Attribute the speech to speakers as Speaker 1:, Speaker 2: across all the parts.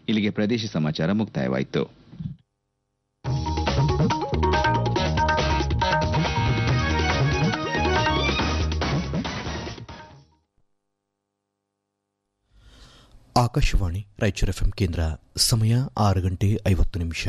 Speaker 1: ಇಲ್ಲಿಗೆ ಪ್ರದೇಶ ಸಮಾಚಾರ ಮುಕ್ತಾಯವಾಯಿತು
Speaker 2: ಆಕಾಶವಾಣಿ ರಾಯಚೂರು ಎಫ್ಎಂ ಕೇಂದ್ರ ಸಮಯ ಆರು ಗಂಟೆ ಐವತ್ತು ನಿಮಿಷ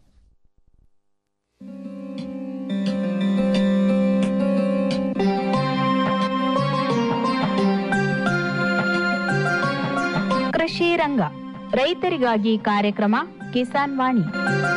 Speaker 3: ಕೃಷಿ ರಂಗ ರೈತರಿಗಾಗಿ ಕಾರ್ಯಕ್ರಮ ಕಿಸಾನ್ ವಾಣಿ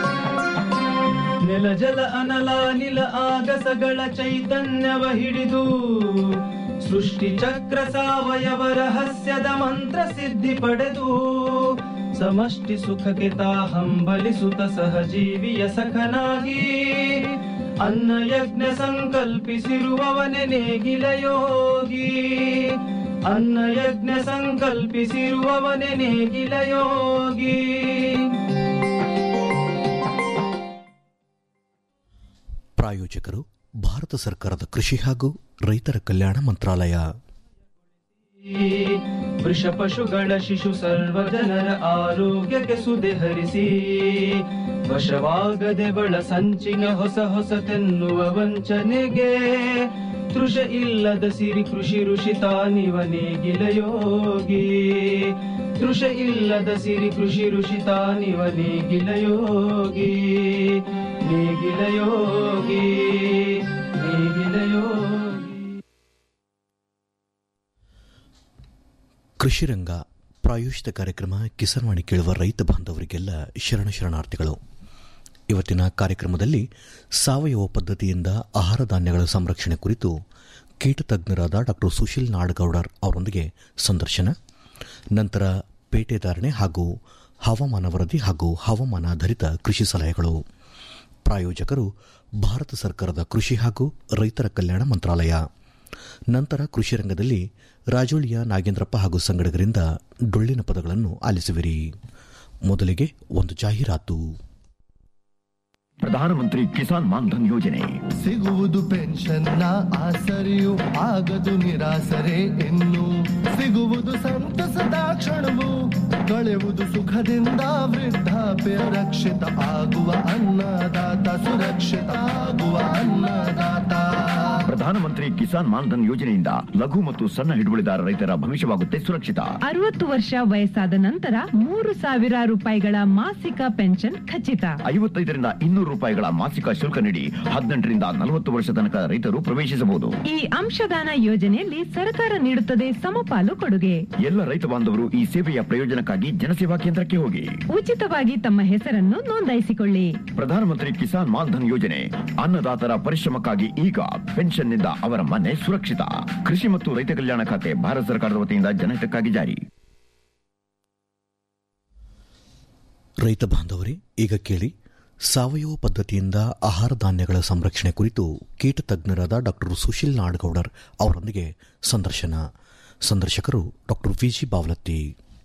Speaker 4: ನೆಲ ಜಲ ಅನಲ ನಿಲ ಆಗಸಗಳ ಚೈತನ್ಯವ ಹಿಡಿದು ಸೃಷ್ಟಿ ಚಕ್ರ ಸಾವಯವ ರಹಸ್ಯದ ಮಂತ್ರ ಸಿದ್ಧಿ ಪಡೆದು ಸಮಷ್ಟಿ ಸುಖಕ್ಕೆ ತಾ ಹಂಬಲಿಸುತ್ತ ಸಹಜೀವಿಯ ಸಖನಾಗಿ ಅನ್ನ ಯಜ್ಞ ಸಂಕಲ್ಪಿಸಿರುವವನೆ ನೇಗಿಲ ಯೋಗಿ ಅನ್ನ ಯಜ್ಞ ಸಂಕಲ್ಪಿಸಿರುವವನೆ ನೇಗಿಲ ಯೋಗಿ
Speaker 2: ಪ್ರಾಯೋಜಕರು ಭಾರತ ಸರ್ಕಾರದ ಕೃಷಿ ಹಾಗೂ ರೈತರ ಕಲ್ಯಾಣ ಮಂತ್ರಾಲಯ
Speaker 4: ವೃಷ ಪಶುಗಳ ಶಿಶು ಸರ್ವ ಜನರ ಆರೋಗ್ಯಕ್ಕೆ ಸುದೆ ಹರಿಸಿ ವಶವಾಗದೆ ಬಳ ಸಂಚಿನ ಹೊಸ ಹೊಸತೆನ್ನುವ ವಂಚನೆಗೆ ತೃಷ ಇಲ್ಲದ ಸಿರಿ ಕೃಷಿ ಋಷಿ ತಾನಿವ ನೇಗಿಲ ಯೋಗಿ ತೃಷ ಇಲ್ಲದ ಸಿರಿ ಕೃಷಿ ಋಷಿ ತಾನಿವ ನೇಗಿಲ ಯೋಗಿ ನೇಗಿಲ ಯೋಗಿ ನೇಗಿಲ ಯೋಗಿ
Speaker 2: ಕೃಷಿ ರಂಗ ಪ್ರಾಯೋಜಿತ ಕಾರ್ಯಕ್ರಮ ಕಿಸಾನ್ವಾಣಿ ಕೇಳುವ ರೈತ ಬಾಂಧವರಿಗೆಲ್ಲ ಶರಣ ಶರಣಾರ್ಥಿಗಳು ಇವತ್ತಿನ ಕಾರ್ಯಕ್ರಮದಲ್ಲಿ ಸಾವಯವ ಪದ್ಧತಿಯಿಂದ ಆಹಾರ ಧಾನ್ಯಗಳ ಸಂರಕ್ಷಣೆ ಕುರಿತು ಕೀಟ ತಜ್ಞರಾದ ಡಾಕ್ಟರ್ ಸುಶೀಲ್ ನಾಡಗೌಡರ್ ಅವರೊಂದಿಗೆ ಸಂದರ್ಶನ ನಂತರ ಪೇಟೆದಾರಣೆ ಹಾಗೂ ಹವಾಮಾನ ವರದಿ ಹಾಗೂ ಹವಾಮಾನಾಧಾರಿತ ಕೃಷಿ ಸಲಹೆಗಳು ಪ್ರಾಯೋಜಕರು ಭಾರತ ಸರ್ಕಾರದ ಕೃಷಿ ಹಾಗೂ ರೈತರ ಕಲ್ಯಾಣ ಮಂತ್ರಾಲಯ ನಂತರ ಕೃಷಿ ರಂಗದಲ್ಲಿ ರಾಜೋಳಿಯ ನಾಗೇಂದ್ರಪ್ಪ ಹಾಗೂ ಸಂಗಡಗರಿಂದ ಡೊಳ್ಳಿನ ಪದಗಳನ್ನು ಆಲಿಸುವಿರಿ ಮೊದಲಿಗೆ ಒಂದು ಜಾಹೀರಾತು
Speaker 5: ಪ್ರಧಾನಮಂತ್ರಿ ಕಿಸಾನ್ ಮಾನ್ಧನ್ ಯೋಜನೆ
Speaker 6: ಸಿಗುವುದು ಪೆನ್ಷನ್ನ ಆಸರೆಯು ಆಗದು ನಿರಾಸರೆ ಇನ್ನು ಸಿಗುವುದು ಸಂತಸದ ಕ್ಷಣವು ಕಳೆಯುವುದು ಸುಖದಿಂದ ವೃದ್ಧಾಪ್ಯ ರಕ್ಷಿತ ಆಗುವ ಅನ್ನದಾತ ಸುರಕ್ಷಿತ ಆಗುವ ಅನ್ನದಾತ
Speaker 5: ಪ್ರಧಾನಮಂತ್ರಿ ಕಿಸಾನ್ ಮಾನ್ಧನ್ ಯೋಜನೆಯಿಂದ ಲಘು ಮತ್ತು ಸಣ್ಣ ಹಿಡುವಳಿದಾರ ರೈತರ ಭವಿಷ್ಯವಾಗುತ್ತೆ ಸುರಕ್ಷಿತ
Speaker 7: ಅರವತ್ತು ವರ್ಷ ವಯಸ್ಸಾದ ನಂತರ ಮೂರು ಸಾವಿರ ರೂಪಾಯಿಗಳ ಮಾಸಿಕ ಪೆನ್ಷನ್ ಖಚಿತ
Speaker 5: ಐವತ್ತೈದರಿಂದ ಇನ್ನೂರು ರೂಪಾಯಿಗಳ ಮಾಸಿಕ ಶುಲ್ಕ ನೀಡಿ ಹದಿನೆಂಟರಿಂದ ನಲವತ್ತು ವರ್ಷ ತನಕ ರೈತರು ಪ್ರವೇಶಿಸಬಹುದು
Speaker 7: ಈ ಅಂಶದಾನ ಯೋಜನೆಯಲ್ಲಿ ಸರ್ಕಾರ ನೀಡುತ್ತದೆ ಸಮಪಾಲು ಕೊಡುಗೆ
Speaker 5: ಎಲ್ಲ ರೈತ ಬಾಂಧವರು ಈ ಸೇವೆಯ ಪ್ರಯೋಜನಕ್ಕಾಗಿ ಜನಸೇವಾ ಕೇಂದ್ರಕ್ಕೆ ಹೋಗಿ
Speaker 7: ಉಚಿತವಾಗಿ ತಮ್ಮ ಹೆಸರನ್ನು ನೋಂದಾಯಿಸಿಕೊಳ್ಳಿ
Speaker 5: ಪ್ರಧಾನಮಂತ್ರಿ ಕಿಸಾನ್ ಮಾನ್ಧನ್ ಯೋಜನೆ ಅನ್ನದಾತರ ಪರಿಶ್ರಮಕ್ಕಾಗಿ ಈಗ ಪೆನ್ಷನ್ನಿಂದ ಅವರ ಮನೆ ಸುರಕ್ಷಿತ ಕೃಷಿ ಮತ್ತು ರೈತ ಕಲ್ಯಾಣ ಖಾತೆ ಭಾರತ ಸರ್ಕಾರದ ವತಿಯಿಂದ ಜನಹಿತಕ್ಕಾಗಿ ಜಾರಿ
Speaker 2: ರೈತ ಬಾಂಧವರೇ ಈಗ ಕೇಳಿ ಸಾವಯವ ಪದ್ಧತಿಯಿಂದ ಆಹಾರ ಧಾನ್ಯಗಳ ಸಂರಕ್ಷಣೆ ಕುರಿತು ಕೀಟ ತಜ್ಞರಾದ ಡಾಕ್ಟರ್ ಸುಶೀಲ್ ನಾಡಗೌಡರ್ ಅವರೊಂದಿಗೆ ಸಂದರ್ಶನ ಸಂದರ್ಶಕರು ಡಾಕ್ಟರ್ ವಿಜಿ ಬಾವಲತ್ತಿ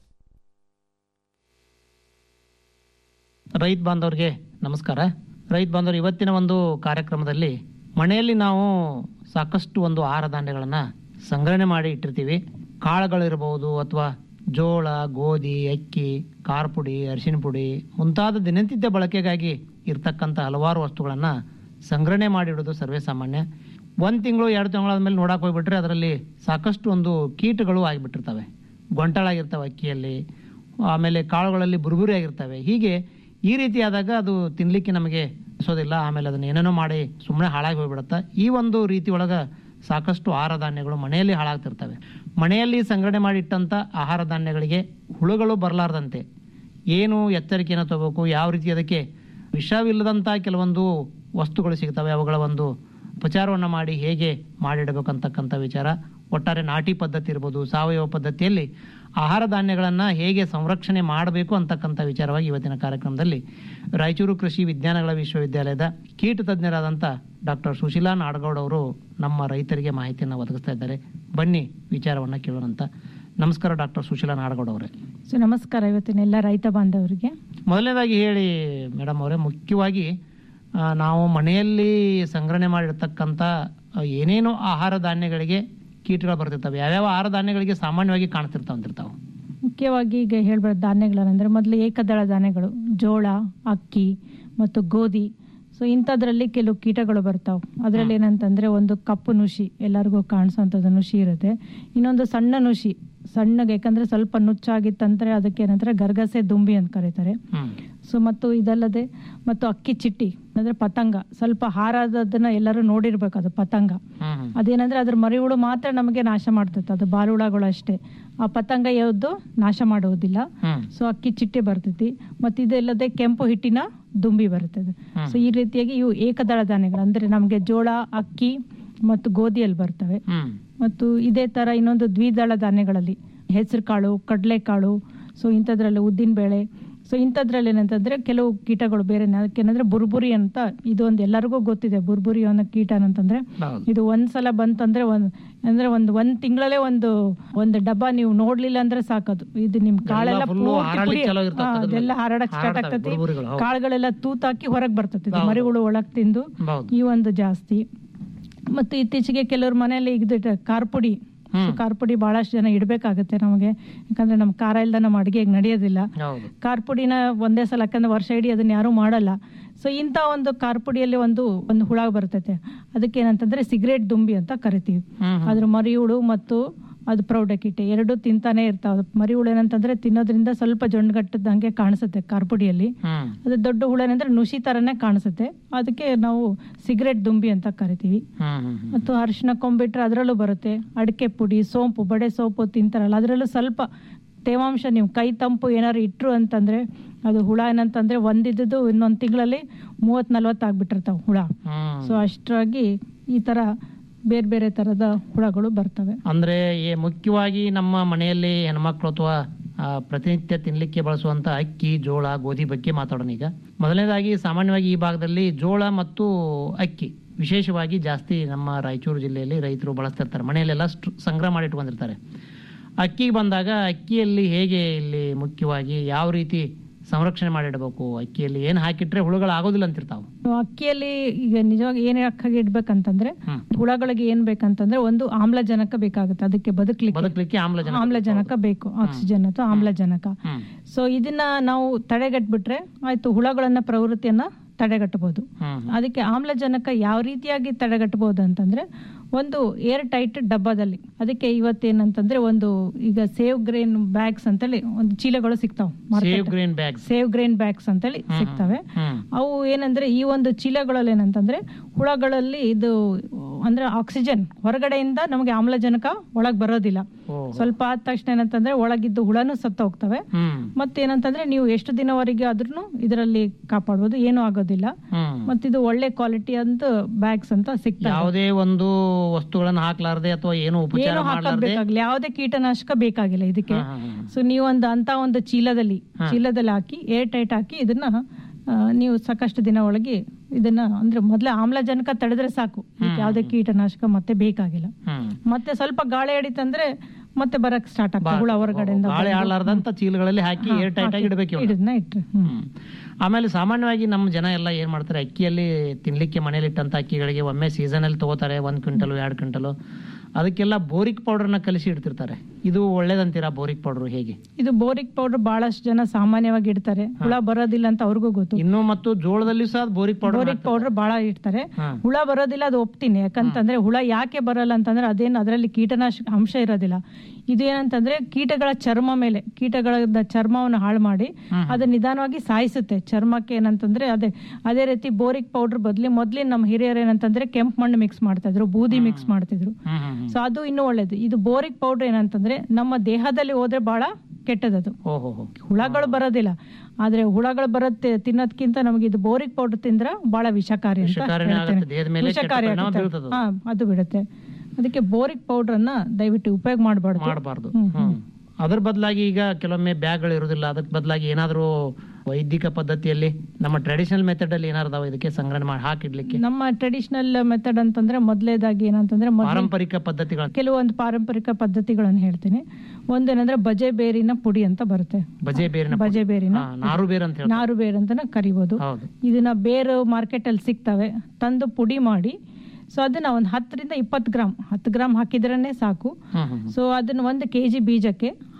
Speaker 8: ರೈತ ಬಾಂಧವರಿಗೆ ನಮಸ್ಕಾರ ರೈತ ಬಾಂಧವರು ಇವತ್ತಿನ ಒಂದು ಕಾರ್ಯಕ್ರಮದಲ್ಲಿ ಮನೆಯಲ್ಲಿ ನಾವು ಸಾಕಷ್ಟು ಒಂದು ಆಹಾರ ಧಾನ್ಯಗಳನ್ನು ಸಂಗ್ರಹಣೆ ಮಾಡಿ ಇಟ್ಟಿರ್ತೀವಿ ಕಾಳುಗಳಿರ್ಬೋದು ಅಥವಾ ಜೋಳ ಗೋಧಿ ಅಕ್ಕಿ ಖಾರ ಪುಡಿ ಅರಿಶಿನ ಪುಡಿ ಮುಂತಾದ ದಿನನಿತ್ಯ ಬಳಕೆಗಾಗಿ ಇರ್ತಕ್ಕಂಥ ಹಲವಾರು ವಸ್ತುಗಳನ್ನು ಸಂಗ್ರಹಣೆ ಮಾಡಿಡೋದು ಸರ್ವೇ ಸಾಮಾನ್ಯ ಒಂದು ತಿಂಗಳು ಎರಡು ತಿಂಗಳಾದ್ಮೇಲೆ ನೋಡಕ್ಕೆ ಹೋಗ್ಬಿಟ್ರೆ ಅದರಲ್ಲಿ ಸಾಕಷ್ಟು ಒಂದು ಕೀಟಗಳು ಆಗಿಬಿಟ್ಟಿರ್ತವೆ ಗೊಂಟಾಳಾಗಿರ್ತವೆ ಅಕ್ಕಿಯಲ್ಲಿ ಆಮೇಲೆ ಕಾಳುಗಳಲ್ಲಿ ಬುರುಬುರಿ ಆಗಿರ್ತವೆ ಹೀಗೆ ಈ ರೀತಿ ಆದಾಗ ಅದು ತಿನ್ಲಿಕ್ಕೆ ನಮಗೆ ಅನಿಸೋದಿಲ್ಲ ಆಮೇಲೆ ಅದನ್ನ ಏನೇನೋ ಮಾಡಿ ಸುಮ್ಮನೆ ಹಾಳಾಗಿ ಹೋಗ್ಬಿಡುತ್ತೆ ಈ ಒಂದು ರೀತಿ ಒಳಗೆ ಸಾಕಷ್ಟು ಆಹಾರ ಧಾನ್ಯಗಳು ಮನೆಯಲ್ಲಿ ಹಾಳಾಗ್ತಿರ್ತವೆ ಮನೆಯಲ್ಲಿ ಸಂಗ್ರಹಣೆ ಮಾಡಿ ಇಟ್ಟಂಥ ಆಹಾರ ಧಾನ್ಯಗಳಿಗೆ ಹುಳುಗಳು ಬರಲಾರ್ದಂತೆ ಏನು ಎಚ್ಚರಿಕೆಯನ್ನು ತಗೋಬೇಕು ಯಾವ ರೀತಿ ಅದಕ್ಕೆ ವಿಷವಿಲ್ಲದಂಥ ಕೆಲವೊಂದು ವಸ್ತುಗಳು ಸಿಗ್ತವೆ ಅವುಗಳ ಒಂದು ಉಪಚಾರವನ್ನು ಮಾಡಿ ಹೇಗೆ ಮಾಡಿಡಬೇಕಂತಕ್ಕಂಥ ವಿಚಾರ ಒಟ್ಟಾರೆ ನಾಟಿ ಪದ್ಧತಿ ಇರ್ಬೋದು ಸಾವಯವ ಪದ್ಧತಿಯಲ್ಲಿ ಆಹಾರ ಧಾನ್ಯಗಳನ್ನು ಹೇಗೆ ಸಂರಕ್ಷಣೆ ಮಾಡಬೇಕು ಅಂತಕ್ಕಂಥ ವಿಚಾರವಾಗಿ ಇವತ್ತಿನ ಕಾರ್ಯಕ್ರಮದಲ್ಲಿ ರಾಯಚೂರು ಕೃಷಿ ವಿಜ್ಞಾನಗಳ ವಿಶ್ವವಿದ್ಯಾಲಯದ ಕೀಟ ತಜ್ಞರಾದಂಥ ಡಾಕ್ಟರ್ ಸುಶೀಲಾ ನಾಡಗೌಡ್ ಅವರು ನಮ್ಮ ರೈತರಿಗೆ ಮಾಹಿತಿಯನ್ನು ಒದಗಿಸ್ತಾ ಇದ್ದಾರೆ ಬನ್ನಿ ವಿಚಾರವನ್ನು ಕೇಳೋಣಂತ ನಮಸ್ಕಾರ ಡಾಕ್ಟರ್ ಸುಶೀಲಾ ನಾಡಗೌಡ್ ಅವರೇ
Speaker 9: ಸೊ ನಮಸ್ಕಾರ ಇವತ್ತಿನ ಎಲ್ಲ ರೈತ ಬಾಂಧವರಿಗೆ
Speaker 8: ಮೊದಲನೇದಾಗಿ ಹೇಳಿ ಮೇಡಮ್ ಅವರೇ ಮುಖ್ಯವಾಗಿ ಆ, ನಾವು ಮನೆಯಲ್ಲಿ ಸಂಗ್ರಹಣೆ ಮಾಡಿರ್ತಕ್ಕಂಥ ಆ, ಏನೇನು ಆಹಾರ ಧಾನ್ಯಗಳಿಗೆ ಕೀಟಗಳು ಬರ್ತಿರ್ತವೆ ಯಾವ್ಯಾವ ಆಹಾರ ಧಾನ್ಯಗಳಿಗೆ ಸಾಮಾನ್ಯವಾಗಿ ಕಾಣ್ತಿರ್ತಾವ ಅಂತಿರ್ತಾವೆ
Speaker 9: ಮುಖ್ಯವಾಗಿ ಈಗ ಹೇಳ್ಬಾರ್ದು ಧಾನ್ಯಗಳಂದ್ರೆ ಮೊದಲು ಏಕದಳ ಧಾನ್ಯಗಳು ಜೋಳ ಅಕ್ಕಿ ಮತ್ತು ಗೋಧಿ ಸೊ ಇಂಥದ್ರಲ್ಲಿ ಕೆಲವು ಕೀಟಗಳು ಬರ್ತಾವೆ ಅದರಲ್ಲಿ ಏನಂತಂದ್ರೆ ಒಂದು ಕಪ್ಪು ನುಷಿ ಎಲ್ಲರಿಗೂ ಕಾಣಿಸೋಂಥದ್ದು ನುಷಿ ಇರುತ್ತೆ ಇನ್ನೊಂದು ಸಣ್ಣ ನುಷಿ ಸಣ್ಣಗೆ ಯಾಕಂದ್ರೆ ಸ್ವಲ್ಪ ನುಚ್ಚಾಗಿತ್ತಂದ್ರೆ ಅದಕ್ಕೆ ಏನಂತಾರೆ ಗರ್ಗಸೆ ದುಂಬಿ ಅಂತ ಕರೀತಾರೆ ಸೊ ಮತ್ತು ಇದಲ್ಲದೆ ಮತ್ತು ಅಕ್ಕಿ ಚಿಟ್ಟಿ ಅಂದ್ರೆ ಪತಂಗ ಸ್ವಲ್ಪ ಹಾರಾದದನ್ನ ಎಲ್ಲರೂ ನೋಡಿರ್ಬೇಕು ಅದು ಪತಂಗ ಅದೇನಂದ್ರೆ ಅದ್ರ ಮರಿಹುಳು ಮಾತ್ರ ನಮಗೆ ನಾಶ ಮಾಡ್ತೈತೆ ಅದು ಬಾಲುಳಗಳು ಅಷ್ಟೇ ಆ ಪತಂಗ ಯಾವ್ದು ನಾಶ ಮಾಡುವುದಿಲ್ಲ ಸೊ ಅಕ್ಕಿ ಚಿಟ್ಟೆ ಬರ್ತೈತಿ ಮತ್ತು ಇದಲ್ಲದೆ ಕೆಂಪು ಹಿಟ್ಟಿನ ದುಂಬಿ ಬರ್ತದೆ ಸೊ ಈ ರೀತಿಯಾಗಿ ಇವು ಏಕದಳ ಧಾನ್ಯಗಳು ಅಂದ್ರೆ ನಮಗೆ ಜೋಳ ಅಕ್ಕಿ ಮತ್ತು ಗೋಧಿಯಲ್ಲಿ ಬರ್ತವೆ ಮತ್ತು ಇದೇ ತರ ಇನ್ನೊಂದು ದ್ವಿದಳ ಧಾನ್ಯಗಳಲ್ಲಿ ಹೆಸರು ಕಾಳು ಕಡಲೆಕಾಳು ಸೊ ಇಂಥದ್ರಲ್ಲಿ ಉದ್ದಿನ ಬೇಳೆ ಸೊ ಇಂಥದ್ರಲ್ಲಿ ಏನಂತಂದ್ರೆ ಕೆಲವು ಕೀಟಗಳು ಬೇರೆ ಏನಂದ್ರೆ ಬುರ್ಬುರಿ ಅಂತ ಇದು ಒಂದು ಎಲ್ಲರಿಗೂ ಗೊತ್ತಿದೆ ಬುರ್ಬುರಿ ಅನ್ನೋ ಕೀಟ ಅಂತಂದ್ರೆ ಇದು ಒಂದ್ಸಲ ಬಂತಂದ್ರೆ ಒಂದ್ ಅಂದ್ರೆ ಒಂದು ಒಂದ್ ತಿಂಗಳಲ್ಲೇ ಒಂದು ಒಂದು ಡಬ್ಬ ನೀವು ನೋಡ್ಲಿಲ್ಲ ಅಂದ್ರೆ ಸಾಕದು ಇದು ನಿಮ್ ಕಾಳೆಲ್ಲ
Speaker 8: full
Speaker 9: ಪೂರ್ತಿ
Speaker 8: ಹಾರಾಡ್ಲಿಕ್ಕೆ
Speaker 9: ಪುಡಿ-
Speaker 8: ಚಾಲು ಇರ್ತದೆ
Speaker 9: ಹಾ,
Speaker 8: ಅದ್ರ
Speaker 9: ಅದೆಲ್ಲ
Speaker 8: ಮೇಲೆ.
Speaker 9: ಹಾರಾಡಕ್ ಸ್ಟಾರ್ಟ್
Speaker 8: ಹಾರಾಡ್ತವೆ
Speaker 9: ಆಗ್ತತಿ
Speaker 8: ಬುರ್ಬುರಿಗಳು, ಹೌದು.
Speaker 9: ಕಾಳುಗಳೆಲ್ಲ ತೂತಾಕಿ ಹೊರಗೆ ಬರ್ತತಿ ಇದು
Speaker 8: ಹೌದು.
Speaker 9: ಮರಿಗಳು ಒಳಗ್ ತಿಂದು
Speaker 8: ಹೌದು.
Speaker 9: ಈ ಒಂದು ಜಾಸ್ತಿ ಮತ್ತು ಇತ್ತೀಚೆಗೆ ಕೆಲವ್ರ ಮನೆಯಲ್ಲಿ ಇದು ಕಾರ್ಪುಡಿ ಸೊ ಕಾರ್ಪುಡಿ ಬಹಳಷ್ಟು ಜನ ಇಡಬೇಕಾಗುತ್ತೆ ನಮಗೆ ಯಾಕಂದ್ರೆ ನಮ್ಮ ಖಾರ ಇಲ್ದ ನಮ್ಮ ಅಡುಗೆ ನಡೆಯೋದಿಲ್ಲ
Speaker 8: ಹೌದು
Speaker 9: ಕಾರ್ಪುಡಿನ ಒಂದೇ ಸಲ ಯಾಕಂದ್ರೆ ವರ್ಷ ಇಡೀ ಅದನ್ನ ಯಾರು ಮಾಡಲ್ಲ ಸೊ ಇಂಥ ಒಂದು ಕಾರ್ಪುಡಿಯಲ್ಲಿ ಒಂದು ಒಂದು ಹುಳ ಬರ್ತೈತೆ ಅದಕ್ಕೆ ಏನಂತಂದ್ರೆ ಸಿಗರೇಟ್ ದುಂಬಿ ಅಂತ ಕರಿತೀವಿ ಅದ್ರ ಮರಿಹುಳು ಮತ್ತು ಅದು ಪ್ರೌಢಕೀಟೆ ಎರಡು ತಿಂತಾನೆ ಇರ್ತಾವ ಮರಿಹುಳು ಏನಂತಂದ್ರೆ ತಿನ್ನೋದ್ರಿಂದ ಸ್ವಲ್ಪ ಜೊಂಡ್ಗಟ್ಟದಂಗೆ ಕಾಣಿಸುತ್ತೆ ಕಾರ್ಪುಡಿಯಲ್ಲಿ
Speaker 8: ಹ್ಮ್
Speaker 9: ಅದು ದೊಡ್ಡ ಹುಳ ಏನಂದ್ರೆ ನುಷಿ ತರನೇ ಕಾಣಿಸುತ್ತೆ ಅದಕ್ಕೆ ನಾವು ಸಿಗರೇಟ್ ದುಂಬಿ ಅಂತ ಕರಿತೀವಿ
Speaker 8: ಹ್ಮ್ ಹ್ಮ್ ಹ್ಮ್.
Speaker 9: ಮತ್ತು ಅರಿಶಿನ ಕೊಂಬಿಟ್ರೆ ಅದರಲ್ಲೂ ಬರುತ್ತೆ ಅಡಿಕೆ ಪುಡಿ ಸೋಂಪು ಬಡೆ ಸೋಂಪು ತಿಂತಾರಲ್ಲ ಅದರಲ್ಲೂ ಸ್ವಲ್ಪ ತೇವಾಂಶ ನೀವು ಕೈ ತಂಪು ಏನಾದ್ರು ಇಟ್ರು ಅಂತಂದ್ರೆ ಅದು ಹುಳ ಏನಂತಂದ್ರೆ ಒಂದಿದ್ದು ಇನ್ನೊಂದು ತಿಂಗಳಲ್ಲಿ ಮೂವತ್ ನಲ್ವತ್ತು ಆಗ್ಬಿಟ್ಟಿರ್ತಾವ ಹುಳ
Speaker 8: ಹ್ಮ್.
Speaker 9: ಸೊ ಅಷ್ಟಾಗಿ ಈ ತರ ಬೇರೆ ಬೇರೆ ತರದ ಹುಳಗಳು ಬರ್ತವೆ
Speaker 8: ಅಂದ್ರೆ ಈ ಮುಖ್ಯವಾಗಿ ನಮ್ಮ ಮನೆಯಲ್ಲಿ ಹೆಣ್ಮಕ್ಳು ಅಥವಾ ಆ, ಪ್ರತಿನಿತ್ಯ ತಿನ್ಲಿಕ್ಕೆ ಬಳಸುವಂತ ಅಕ್ಕಿ ಜೋಳ ಗೋಧಿ ಬಗ್ಗೆ ಮಾತಾಡೋಣ ಈಗ ಮೊದಲನೇದಾಗಿ ಸಾಮಾನ್ಯವಾಗಿ ಈ ಭಾಗದಲ್ಲಿ ಜೋಳ ಮತ್ತು ಅಕ್ಕಿ ವಿಶೇಷವಾಗಿ ಜಾಸ್ತಿ ನಮ್ಮ ರಾಯಚೂರು ಜಿಲ್ಲೆಯಲ್ಲಿ ರೈತರು ಬಳಸ್ತಿರ್ತಾರೆ ಮನೆಯಲ್ಲೆಲ್ಲ ಸ್ಟು- ಸಂಗ್ರಹ ಮಾಡಿ ಇಟ್ಕೊಂಡಿರ್ತಾರೆ ಅಕ್ಕಿಗೆ ಬಂದಾಗ ಅಕ್ಕಿಯಲ್ಲಿ ಹೇಗೆ ಇಲ್ಲಿ ಮುಖ್ಯವಾಗಿ ಯಾವ ರೀತಿ ಸಂರಕ್ಷಣೆ ಮಾಡಿಡಬೇಕು ಅಕ್ಕಿಯಲ್ಲಿ ಏನು ಹಾಕಿಟ್ರೆ ಹುಳುಗಳು ಆಗೋದಿಲ್ಲ ಅಂತಿರ್ತಾವೆ
Speaker 9: ಅಕ್ಕಿಯಲ್ಲಿ ಈಗ ನಿಜವಾಗಿ ಏನ್ ಹಾಕಿ ಇಡ್ಬೇಕಂತಂದ್ರೆ
Speaker 8: ಹ್ಮ್.
Speaker 9: ಹುಳಗಳಿಗೆ ಏನ್ ಬೇಕಂತಂದ್ರೆ ಒಂದು ಆಮ್ಲಜನಕ ಬೇಕಾಗುತ್ತೆ ಅದಕ್ಕೆ ಬದುಕಲಿಕ್ಕೆ
Speaker 8: ಬದುಕಲಿಕ್ಕೆ ಆಮ್ಲಜನಕ
Speaker 9: ಆಮ್ಲಜನಕ ಬೇಕು ಆಕ್ಸಿಜನ್ ಅಥವಾ ಆಮ್ಲಜನಕ
Speaker 8: ಹ್ಮ್
Speaker 9: ಸೊ ಇದನ್ನ ನಾವು ತಡೆಗಟ್ಬಿಟ್ರೆ ಆಯ್ತು ಹುಳಗಳನ್ನ ಪ್ರವೃತ್ತಿಯನ್ನ ತಡೆಗಟ್ಟಬಹುದು
Speaker 8: ಹ್ಮ್
Speaker 9: ಅದಕ್ಕೆ ಆಮ್ಲಜನಕ ಯಾವ ರೀತಿಯಾಗಿ ತಡೆಗಟ್ಟಬಹುದು ಅಂತಂದ್ರೆ ಒಂದು ಏರ್ ಟೈಟ್ ಡಬ್ಬದಲ್ಲಿ ಅದಕ್ಕೆ ಇವತ್ತೇನಂತಂದ್ರೆ ಒಂದು ಈಗ ಸೇವ್ ಗ್ರೇನ್ ಬ್ಯಾಗ್ಸ್ ಅಂತೇಳಿ ಒಂದು ಚೀಲಗಳು ಸಿಗ್ತಾವ
Speaker 8: save green bags
Speaker 9: save grain bags ಅಂತೇಳಿ ಸಿಗ್ತವೆ
Speaker 8: ಹ್ಮ್
Speaker 9: ಅವು ಏನಂದ್ರೆ ಈ ಒಂದು ಚೀಲಗಳಲ್ಲಿ ಏನಂತಂದ್ರೆ ಹುಳಗಳಲ್ಲಿ ಇದು ಅಂದ್ರೆ ಆಕ್ಸಿಜನ್ ಹೊರಗಡೆಯಿಂದ ನಮಗೆ ಆಮ್ಲಜನಕ ಒಳಗ್ ಬರೋದಿಲ್ಲ
Speaker 8: ಓ.
Speaker 9: ಸ್ವಲ್ಪ ಆದ ತಕ್ಷಣ ಏನಂತಂದ್ರೆ ಒಳಗಿದ್ದು ಹುಳನು ಸತ್ತ ಹೋಗ್ತವೆ
Speaker 8: ಹ್ಮ್
Speaker 9: ಮತ್ತೇನಂತಂದ್ರೆ ನೀವು ಎಷ್ಟು ದಿನವರೆಗೆ ಆದ್ರೂ ಇದರಲ್ಲಿ ಕಾಪಾಡ್ಬೋದು ಏನೂ ಆಗೋದಿಲ್ಲ
Speaker 8: ಹ್ಮ್
Speaker 9: ಮತ್ತಿದು ಒಳ್ಳೆ ಕ್ವಾಲಿಟಿ ಅಂತ ಬ್ಯಾಗ್ಸ್ ಅಂತ ಸಿಗ್ತವೆ
Speaker 8: ಯಾವುದೇ ಒಂದು ವಸ್ತುಗಳನ್ನ ಹಾಕ್ಲಾರ್ದೆ ಅಥವಾ ಏನು ಉಪಚಾರ
Speaker 9: ಏನು
Speaker 8: ಮಾಡ್ಲಾರ್ದೆ
Speaker 9: ಹಾಕಬೇಕಾಗಿಲ್ಲ ಯಾವುದೇ ಕೀಟನಾಶಕ ಬೇಕಾಗಿಲ್ಲ ಇದಕ್ಕೆ
Speaker 8: ಹಾ, ಹಾ, ಹಾ.
Speaker 9: ಸೊ ನೀವು ಒಂದು ಅಂತ ಒಂದು ಚೀಲದಲ್ಲಿ ಚೀಲದಲ್ಲಿ ಹಾಕಿ ಏರ್ ಟೈಟ್ ಹಾಕಿ ಇದನ್ನ ಆ, ನೀವು ಸಾಕಷ್ಟು ದಿನ ಒಳಗೆ ಇದನ್ನ ಅಂದ್ರೆ ಮೊದಲೇ ಆಮ್ಲಜನಕ ತಡೆದ್ರೆ ಸಾಕು ಇದಕ್ಕೆ ಯಾವುದೇ ಕೀಟನಾಶಕ ಮತ್ತೆ ಬೇಕಾಗಿಲ್ಲ
Speaker 8: ಹ್ಮ್
Speaker 9: ಮತ್ತೆ ಸ್ವಲ್ಪ ಗಾಳಿ ಅಡಿತಂದ್ರೆ ಮತ್ತೆ ಬರಕ್ ಸ್ಟಾರ್ಟ್ ಆಗ್ತದೆ ಹುಳ ಹೊರಗಡೆಯಿಂದ
Speaker 8: ಗಾಳಿ
Speaker 9: ಬಂದು.
Speaker 8: ಆಡ್ಲಾರ್ದಂತ ಚೀಲಗಳಲ್ಲಿ ಹಾಕಿ
Speaker 9: ಹಾ,
Speaker 8: ಏರ್ ಟೈಟ್ ಆಗಿ
Speaker 9: ಹಾಕಿ
Speaker 8: ಇಡಬೇಕು ಇವ್ನ.
Speaker 9: ಇದನ್ನ ಇಟ್ರೆ ಹ್ಮ್.
Speaker 8: ಹ್ಮ್. ಆಮೇಲೆ ಸಾಮಾನ್ಯವಾಗಿ ನಮ್ಮ ಜನ ಎಲ್ಲ ಏನ್ ಮಾಡ್ತಾರೆ ಅಕ್ಕಿಯಲ್ಲಿ ತಿನ್ಲಿಕ್ಕೆ ಮನೇಲಿ ಇಟ್ಟಂತ ಅಕ್ಕಿಗಳಿಗೆ ಒಮ್ಮೆ ಸೀಸನ್ ಅಲ್ಲಿ ತಗೋತಾರೆ ಒಂದ್ ಕ್ವಿಂಟಲ್ ಎರಡ್ ಕ್ವಿಂಟಲ್ ಅದಕ್ಕೆಲ್ಲ ಬೋರಿಕ್ ಪೌಡರ್ನ ಕಲಿಸಿ ಇಡ್ತಿರ್ತಾರೆ ಇದು ಒಳ್ಳೇದಂತೀರಾ ಬೋರಿಕ್ ಪೌಡರ್ ಹೇಗೆ
Speaker 9: ಇದು ಬೋರಿಕ್ ಪೌಡರ್ ಬಹಳಷ್ಟು ಜನ ಸಾಮಾನ್ಯವಾಗಿ ಇಡ್ತಾರೆ ಹುಳ ಬರೋದಿಲ್ಲ ಅಂತ ಅವ್ರಿಗೂ ಗೊತ್ತು
Speaker 8: ಇನ್ನು ಮತ್ತು ಜೋಳದಲ್ಲಿ ಸಹ ಬೋರಿಕ್ ಪೌಡರ್
Speaker 9: ಬೋರಿಕ್ ಪೌಡರ್ ಬಹಳ ಇಡ್ತಾರೆ
Speaker 8: ಹಾ.
Speaker 9: ಹುಳ ಬರೋದಿಲ್ಲ ಅದು ಒಪ್ತೀನಿ ಯಾಕಂತಂದ್ರೆ ಹುಳ ಯಾಕೆ ಬರಲ್ಲ ಅಂತಂದ್ರೆ ಅದೇನು ಅದರಲ್ಲಿ ಕೀಟನಾಶಕ ಅಂಶ ಇರೋದಿಲ್ಲ ಇದೇನಂತಂದ್ರೆ ಕೀಟಗಳ ಚರ್ಮ ಮೇಲೆ ಕೀಟಗಳ ಚರ್ಮವನ್ನು ಹಾಳು ಮಾಡಿ ಅದು ನಿಧಾನವಾಗಿ ಸಾಯಿಸುತ್ತೆ ಚರ್ಮಕ್ಕೆ ಏನಂತಂದ್ರೆ ಅದೇ ಅದೇ ರೀತಿ ಬೋರಿಕ್ ಪೌಡರ್ ಬದ್ಲಿ ಮೊದ್ಲಿನ ನಮ್ಮ ಹಿರಿಯರು ಏನಂತಂದ್ರೆ ಕೆಂಪು ಮಣ್ಣು ಮಿಕ್ಸ್ ಮಾಡ್ತಾ ಇದ್ರು ಬೂದಿ ಮಿಕ್ಸ್ ಮಾಡ್ತಿದ್ರು
Speaker 8: ಹ್ಮ್ ಹ್ಮ್ ಹ್ಮ್.
Speaker 9: ಸೊ ಅದು ಇನ್ನೂ ಒಳ್ಳೇದು ಇದು ಬೋರಿಕ್ ಪೌಡರ್ ಏನಂತಂದ್ರೆ ನಮ್ಮ ದೇಹದಲ್ಲಿ ಹೋದ್ರೆ ಬಹಳ ಕೆಟ್ಟದದು
Speaker 8: ಓಹೋ ಹೋ
Speaker 9: ಹುಳಗಳು ಬರೋದಿಲ್ಲ ಆದ್ರೆ ಹುಳಗಳು ಬರುತ್ತೆ ತಿನ್ನೋದ್ಕಿಂತ ನಮಗೆ ಇದು ಬೋರಿಕ್ ಪೌಡರ್ ತಿಂದ್ರೆ ಬಹಳ ವಿಷಕಾರಿ ಅಂತ
Speaker 8: ವಿಷಕಾರಿನೇ
Speaker 9: ಹೇಳ್ತೇನೆ.
Speaker 8: ಆಗುತ್ತೆ, ದೇಹದ ಮೇಲೆ ಕೆಟ್ಟ
Speaker 9: ವಿಷಕಾರಿ
Speaker 8: ಪರಿಣಾಮ
Speaker 9: ಆಗುತ್ತೆ.
Speaker 8: ಬೀಳ್ತದೆ ಅದು.
Speaker 9: ಹಾ ಅದು ಬಿಡುತ್ತೆ ಅದಕ್ಕೆ ಬೋರಿಕ್ ಪೌಡರ್ ಅನ್ನ ದಯವಿಟ್ಟು ಉಪಯೋಗ ಮಾಡಬಾರ್ದು
Speaker 8: ಮಾಡಬಾರ್ದು ಹ್ಮ್ ಅದ್ರ ಬದಲಾಗಿ ಈಗ ಕೆಲವೊಮ್ಮೆ ಬ್ಯಾಗ್ಗಳು ಇರುವುದಿಲ್ಲ ಅದಕ್ಕೆ ಬದಲಾಗಿ ಏನಾದರೂ ವೈದಿಕ ಪದ್ಧತಿಯಲ್ಲಿ ನಮ್ಮ ಟ್ರೆಡಿಷನಲ್ ಮೆಥಡ್ ಅಲ್ಲಿ ಏನಾದ್ರು ಅದಾವ ಇದಕ್ಕೆ ಸಂಗ್ರಹಣೆ ಮಾಡಿ ಹಾಕಿಡ್ಲಿಕ್ಕೆ
Speaker 9: ನಮ್ಮ ಟ್ರೆಡಿಷನಲ್ ಮೆಥಡ್ ಅಂತಂದ್ರೆ ಮೊದಲೇದಾಗಿ ಏನಂತಂದ್ರೆ ಮೊದ್ಲು
Speaker 8: ಪಾರಂಪರಿಕ ಪದ್ಧತಿಗಳು
Speaker 9: ಕೆಲವೊಂದು ಪಾರಂಪರಿಕ ಪದ್ಧತಿಗಳನ್ನು ಹೇಳ್ತೀನಿ ಒಂದೇನಂದ್ರೆ ಬಜೆ ಬೇರಿನ ಪುಡಿ ಅಂತ ಬರುತ್ತೆ
Speaker 8: ಬಜೆ ಬೇರಿನ ಪುಡಿ.
Speaker 9: ಬಜೆ ಬೇರಿನ
Speaker 8: ಹಾ, ನಾರು ಬೇರು ಅಂತ ಹೇಳ್ತಾರೆ
Speaker 9: ನಾರು ಬೇರು ಅಂತಾನೆ ಕರಿಬೋದು
Speaker 8: ಹೌದು
Speaker 9: ಇದನ್ನ ಬೇರು ಮಾರ್ಕೆಟ್ ಅಲ್ಲಿ ಸಿಗ್ತವೆ ತಂದು ಪುಡಿ ಮಾಡಿ ಸೊ ಅದನ್ನ ಒಂದು ಹತ್ತರಿಂದ ಇಪ್ಪತ್ತು ಗ್ರಾಮ್ ಹತ್ತು ಗ್ರಾಮ್ ಹಾಕಿದ್ರೇ ಸಾಕು
Speaker 8: ಹ್ಮ್ ಹ್ಮ್
Speaker 9: ಸೊ ಅದನ್ನ ಒಂದು ಕೆ ಜಿ ಬೀಜಕ್ಕೆ